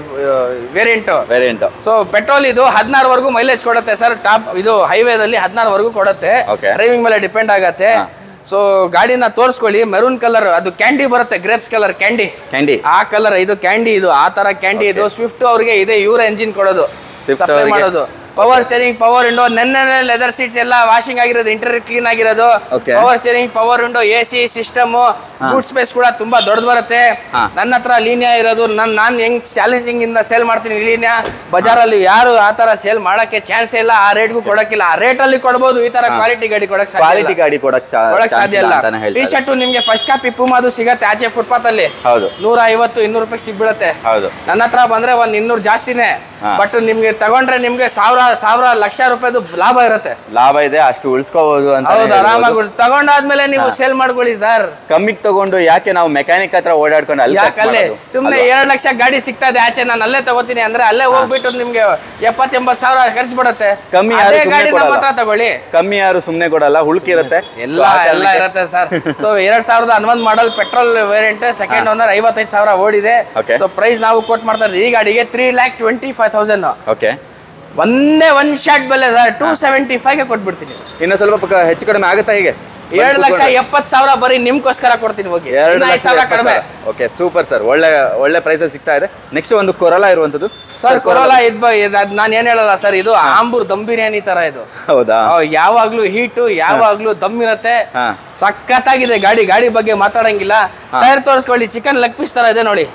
ವೇರಿಯಂಟ್ ವೇರಿಯಂಟು ಸೊ ಪೆಟ್ರೋಲ್ ಇದು ಹದಿನಾರವರೆಗೂ ಮೈಲೇಜ್ ಕೊಡುತ್ತೆ ಸರ್ ಟಾಪ್ ಇದು ಹೈವೇದಲ್ಲಿ ಹದಿನಾರವರೆಗೂ ಕೊಡುತ್ತೆ Okay. ಡ್ರೈವಿಂಗ್ ಮೇಲೆ ಡಿಪೆಂಡ್ ಆಗತ್ತೆ ಹಾ. ಸೊ ಗಾಡಿನ ತೋರಿಸ್ಕೊಳ್ಳಿ ಮೆರೂನ್ ಕಲರ್ ಅದು ಕ್ಯಾಂಡಿ ಬರುತ್ತೆ ಗ್ರೇಪ್ಸ್ ಕಲರ್ ಕ್ಯಾಂಡಿ ಕ್ಯಾಂಡಿ ಆ ಕಲರ್ ಇದು ಕ್ಯಾಂಡಿ ಇದು ಆ ತರ ಕ್ಯಾಂಡಿ ಇದು ಸ್ವಿಫ್ಟ್ ಅವ್ರಿಗೆ ಇದೆ ಇವ್ರ ಎಂಜಿನ್ ಕೊಡೋದು Swift ಸಪ್ಲೈ ಅವ್ರಿಗೆ- ಮಾಡೋದು ಪವರ್ ಸ್ಟೇರಿಂಗ್ ಪವರ್ ವಿಂಡೋ ನೆನ್ನೆ ಲೆದರ್ ಸೀಟ್ಸ್ ಎಲ್ಲ ವಾಷಿಂಗ್ ಆಗಿರೋದು ಇಂಟೀರಿಯರ್ ಕ್ಲೀನ್ ಆಗಿರೋದು Okay. Power steering power window A C system boot space ಕೂಡ ತುಂಬಾ ದೊಡ್ಡದು ಬರುತ್ತೆ ಹಾ. ನನ್ನ ಹತ್ರ ಲೀನಿಯಾ ಇರೋದು ನನ್ ನಾನು ಹೆಂಗ್ ಚಾಲೆಂಜಿಂಗ್ ಇಂದ ಸೇಲ್ ಮಾಡ್ತೀನಿ ಲೀನಿಯಾ ಬಜಾರಲ್ಲಿ ಯಾರು ಆ ತರ ಸೇಲ್ ಮಾಡಕ್ಕೆ ಚಾನ್ಸ್ ಇಲ್ಲ ಆ ರೇಟ್ಗೂ ಕೊಡಕ್ಕಿಲ್ಲ ಆ ರೇಟ್ ಅಲ್ಲಿ ಕೊಡಬಹುದು ಈ ತರ ಕ್ವಾಲಿಟಿ ಗಾಡಿ ಕೊಡಕ್ ಸಾಧ್ಯ ಕ್ವಾಲಿಟಿ ಇಲ್ಲ. ಗಾಡಿ ಕೊಡಕ್ ಕೊಡಕ್ ಸಾಧ್ಯ ಇಲ್ಲ ಅಂತಾನೆ ಟಿ ಹೇಳ್ತಾರೆ ಶರ್ಟ್ ನಿಮ್ಗೆ ಫಸ್ಟ್ ಕಾಪಿ ಪೂಮಾದು ಸಿಗತ್ತೆ ಆಚೆ ಫುಟ್ಪಾತ್ ಅಲ್ಲಿ ಹೌದು ನೂರ ಐವತ್ತು ಇನ್ನೂರು ರೂಪಾಯಿ ಸಿಗ್ಬಿಡತ್ತೆ ಹೌದು ನನ್ನ ಹತ್ರ ಬಂದ್ರೆ ಒಂದ್ ಇನ್ನೂರು ಜಾಸ್ತಿನೇ ಹಾ. ಬಟ್ ನಿಮ್ಗೆ ತಗೊಂಡ್ರೆ ನಿಮ್ಗೆ ಸಾವಿರ ಸಾವಿರ ಲಕ್ಷ ರೂಪಾಯಿದು ಲಾಭ ಇರುತ್ತೆ ಲಾಭ ಇದೆ ಅಷ್ಟು ಉಳಿಸ್ಕೋಬಹುದು ಅಂತ ಹೌದು ಆರಾಮಾಗಿ ತಗೊಂಡಾದ್ಮೇಲೆ ನೀವು ಸೇಲ್ ಮಾಡ್ಕೊಳ್ಳಿ ಸರ್ ಕಮ್ಮಿಗೆ ತಗೊಂಡು ಯಾಕೆ ನಾವು ಮೆಕ್ಯಾನಿಕ್ ಹತ್ರ ಓಡಾಡ್ಕೊಂಡು ಅಲ್ಲಿ ಖರ್ಚು ಯಾಕಲ್ಲೇ ಮಾಡೋದು? ಸುಮ್ನೆ ಅಲ್ವಾ? ಎರಡ್ ಲಕ್ಷ ಗಾಡಿ ಸಿಗ್ತಾ ಇದೆ ಆಚೆ ನಾನು ಅಲ್ಲೇ ತಗೋತೀನಿ ಅಂದ್ರೆ ಅಲ್ಲೇ ಹೋಗ್ಬಿಟ್ಟು ನಿಮ್ಗೆ ಎಪ್ಪತ್ ಎಂಬತ್ ಸಾವಿರ ಖರ್ಚು ಬಿಡುತ್ತೆ ಕಮ್ಮಿ ಯಾರು ಅದೇ ಸುಮ್ನೆ ಗಾಡಿ ನಮ್ಮ ಕೊಡಲ್ಲ. ಹತ್ರ ತಗೊಳ್ಳಿ ಕಮ್ಮಿ ಯಾರು ಸುಮ್ನೆ ಕೊಡಲ್ಲ ಹುಳ್ಕಿರುತ್ತೆ ಎಲ್ಲ So, ಆ ಎಲ್ಲ ಕಾರಣಕ್ಕೆ- ಇರುತ್ತೆ ಸರ್ ಸೊ ಎರಡ್ ಸಾವಿರದ ಹನ್ನೊಂದು model petrol variant second owner ಐವತ್ತೈದು ಸಾವಿರ ಓಡಿದೆ Okay. ಸೊ ಪ್ರೈಸ್ ನಾವು ಕೊಟ್ ಮಾಡ್ತಾ ಇದ್ದೀವಿ ಈ ಗಾಡಿಗೆ three lakh twenty five thousand okay ಒಂದೇ ಒಂದ್ ಶಾರ್ಟ್ ಬೆಲೆ ಸರ್ ಟೂ ಸೆವೆಂಟಿ ಫೈವ್ಗೆ ಕೊಟ್ಬಿಡ್ತೀನಿ ಸರ್ ಇನ್ನು ಸ್ವಲ್ಪ ಪಕ್ಕ ಹೆಚ್ಚು ಕಡಿಮೆ ಆಗುತ್ತಾ ಹೀಗೆ ಏಳು ಲಕ್ಷ ಎಪ್ಪತ್ತು ಸಾವಿರ ಬರೀ ನಿಮ್ಗೋಸ್ಕರ ಕೊಡ್ತೀನಿ ಹೋಗಿ ಎರಡು ಇನ್ನ ಐದು ಲಕ್ಷ ಸಾವಿರ ಕಡಿಮೆ ಓಕೆ ಸೂಪರ್ ಸರ್ ಒಳ್ಳೆ ಒಳ್ಳೆ ಪ್ರೈಸಲ್ಲಿ ಸಿಗ್ತಾ ಇದೆ ನೆಕ್ಸ್ಟ್ ಒಂದು ಕೊರಲ ಇರುವಂತದ್ದು ಸರ್ ಕೊರೋಲಾ ಇದ್ ನಾನು ಏನ್ ಹೇಳಲ್ಲ ಸರ್ ಇದು ಆಂಬೂರ್ ದಮ್ ಬಿರಿಯಾನಿ ತರ ಇದು ಹೌದಾ ಆ, ಯಾವಾಗ್ಲೂ ಹೀಟು ಯಾವಾಗ್ಲೂ ದಮ್ ಇರತ್ತೆ ಹಾ. ಸಖತ್ತಾಗಿದೆ ಗಾಡಿ ಗಾಡಿ ಬಗ್ಗೆ ಮಾತಾಡಂಗಿಲ್ಲ ಟೈರ್ ತೋರಿಸ್ಕೊಳ್ಳಿ ಚಿಕನ್ ಲೆಗ್ ಪೀಸ್ ತರ ಇದೆ ನೋಡಿ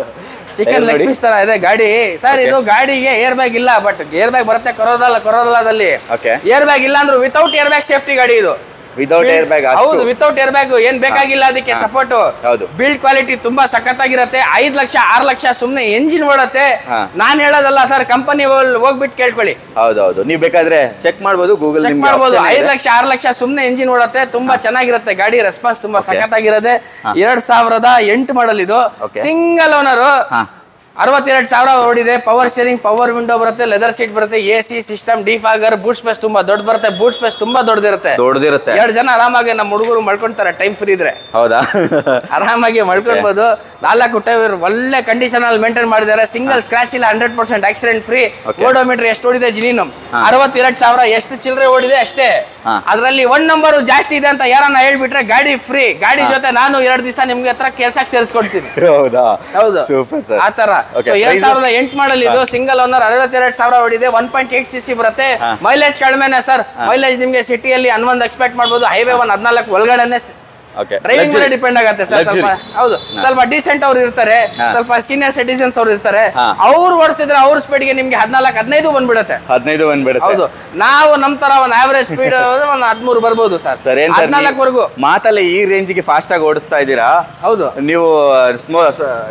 ಚಿಕನ್ ಲೆಗ್ ನೋಡಿ. ಪೀಸ್ ತರ ಇದೆ ಗಾಡಿ ಸರ್ ಇದು ಗಾಡಿಗೆ ಏರ್ ಬ್ಯಾಗ್ ಇಲ್ಲ ಬಟ್ ಏರ್ ಬ್ಯಾಗ್ ಬರುತ್ತೆ ಕೊರೋದಲ್ಲ ಕೊರೋದಲ್ಲದಲ್ಲಿ Okay. ಏರ್ ಬ್ಯಾಗ್ ಇಲ್ಲ ಅಂದ್ರೂ ವಿತೌಟ್ ಏರ್ ಬ್ಯಾಗ್ ಸೇಫ್ಟಿ ಗಾಡಿ ಇದು ವಿದೌಟ್ ಏರ್ ಬ್ಯಾಗ್ ಹೌದು ಅಷ್ಟು ವಿತೌಟ್ ಏರ್ ಬ್ಯಾಗ್ ಏನ್ ಬೇಕಾಗಿಲ್ಲ ಅದಕ್ಕೆ ಸಪೋರ್ಟ್ ಹೌದು. ಬಿಲ್ಡ್ ಕ್ವಾಲಿಟಿ ತುಂಬಾ ಸಖತ್ತಾಗಿರತ್ತೆ ಐದ್ ಲಕ್ಷ ಆರ್ ಲಕ್ಷ ಸುಮ್ನೆ ಎಂಜಿನ್ ಓಡತ್ತೆ ಹಾ. ನಾನ್ ಹೇಳೋದಲ್ಲ ಸರ್ ಕಂಪನಿ ಹೋಗ್ಬಿಟ್ಟು ಕೇಳ್ಕೊಳ್ಳಿ ಹೌದೌದು ನೀವು ಬೇಕಾದ್ರೆ ಚೆಕ್ ಮಾಡ್ಬೋದು ಗೂಗಲ್ ಚೆಕ್ ನಿಮ್ಗೆ ಮಾಡ್ಬೋದು option ಐದ್ ಇದೆ. ಲಕ್ಷ ಆರ್ ಲಕ್ಷ ಸುಮ್ನೆ ಎಂಜಿನ್ ಓಡತ್ತೆ ತುಂಬಾ ಚೆನ್ನಾಗಿರುತ್ತೆ ಗಾಡಿ ರೆಸ್ಪಾನ್ಸ್ ತುಂಬಾ ಸಖತ್ತಾಗಿರೋದೆ ಎರಡ್ ಸಾವಿರದ ಎಂಟು ಮಾಡಲ್ ಇದು Okay. ಸಿಂಗಲ್ ಓನರ್ ಹಾ. ಅರವತ್ತೆರಡು ಸಾವಿರ ಓಡಿದೆ ಪವರ್ ಶೇರಿಂಗ್ ಪವರ್ ವಿಂಡೋ ಬರುತ್ತೆ ಲೆದರ್ ಸೀಟ್ ಬರುತ್ತೆ A C system defogger boot space ತುಂಬಾ ದೊಡ್ಡ ಬರುತ್ತೆ ಬೂಟ್ ಸ್ಪೇಸ್ ತುಂಬಾ ದೊಡ್ಡದಿರುತ್ತೆ ದೊಡ್ಡದಿರುತ್ತೆ ಎರಡು ಜನ ಆರಾಮಾಗಿ ನಮ್ಮ ಹುಡುಗರು ಮಲ್ಕೊಂತಾರೆ ಟೈಮ್ ಫ್ರೀ ಇದ್ರೆ ಹೌದಾ ಆರಾಮಾಗಿ ಮಲ್ಕೊಳ್ಬಹುದು ನಾಲ್ಕು ಟೈರ್ ಒಳ್ಳೆ ಕಂಡೀಷನ್ ಅಲ್ಲಿ ಮೇಂಟೈನ್ ಮಾಡಿದ್ದಾರೆ ಸಿಂಗಲ್ ಸ್ಕ್ರಾಚ್ ಇಲ್ಲ hundred percent accident free Okay. Odometer ಎಷ್ಟು ಓಡಿದೆ ಜಿನಿನು ಅರವತ್ತೆರಡು ಸಾವಿರ ಎಷ್ಟು ಚಿಲ್ಲರೆ ಓಡಿದೆ ಅಷ್ಟೇ ಹಾ. ಅದರಲ್ಲಿ ಒನ್ ನಂಬರ್ ಜಾಸ್ತಿ ಇದೆ ಅಂತ ಯಾರನ್ನ ಹೇಳ್ಬಿಟ್ರೆ ಗಾಡಿ ಫ್ರೀ ಗಾಡಿ ಜೊತೆ ನಾನು ಎರಡು ದಿವಸ ನಿಮ್ಗೆ ಹತ್ರ ಕೆಲ್ಸಕ್ಕೆ ಸೇರಿಸ್ಕೊಡ್ತೀನಿ ಹೌದಾ ಹೌದು ಸೂಪರ್ ಸರ್ ಆ ತರ Okay, ಸೊ ಎರಡ್ price? ಸಾವಿರದ ಎಂಟು ಮಾಡಲ್ ಇದು ಸಿಂಗಲ್ ಓನರ್ ಅರವತ್ತೆರಡು ಸಾವಿರ ಓಡಿದೆ one point eight C C ಬರುತ್ತೆ ಹಾ. ಮೈಲೇಜ್ ಕಡಿಮೆನೆ ಸರ್ ಮೈಲೇಜ್ ನಿಮ್ಗೆ ಸಿಟಿಯಲ್ಲಿ ಹನ್ನೊಂದು ಎಕ್ಸ್ಪೆಕ್ಟ್ ಮಾಡ್ಬೋದು ಹೈವೇ ಒನ್ ಹದಿನಾಲ್ಕು ಒಳಗಡೆನೆ ಓಕೆ ಡ್ರೈವಿಂಗ್ ಮೇಲೆ ಡಿಪೆಂಡ್ ಆಗುತ್ತೆ ಸರ್ ಸ್ವಲ್ಪ ಹೌದು ಸ್ವಲ್ಪ ಡೀಸೆಂಟ್ ಅವ್ರು ಇರ್ತಾರೆ ಹಾ. ಸ್ವಲ್ಪ ಸೀನಿಯರ್ ಸಿಟಿಸನ್ಸ್ ಅವ್ರು ಇರ್ತಾರೆ ಹಾ. ಅವ್ರು ಓಡಿಸಿದ್ರೆ ಅವ್ರ ಸ್ಪೀಡ್ಗೆ ನಿಮ್ಗೆ ಹದಿನಾಲ್ಕು ಹದಿನೈದು ಬಂದ್ಬಿಡುತ್ತೆ ಹದಿನೈದು ಬಂದ್ಬಿಡುತ್ತೆ ಹೌದು ನಾವು ನಮ್ ತರ ಒಂದು ಆವರೇಜ್ ಸ್ಪೀಡ್ ಒಂದು ಹದಿಮೂರು ಬರ್ಬೋದು ಸರ್ ಸರ್ ಏನ್ ಸರ್ ಹದಿನಾಲ್ಕವರೆಗೂ ಮಾತಲ್ಲಿ ಈ ರೇಂಜಿಗೆ ಫಾಸ್ಟ್ ಆಗಿ ಓಡಿಸ್ತಾ ಇದ್ದೀರಾ ಹೌದು ನೀವು ಸ್ಮೋ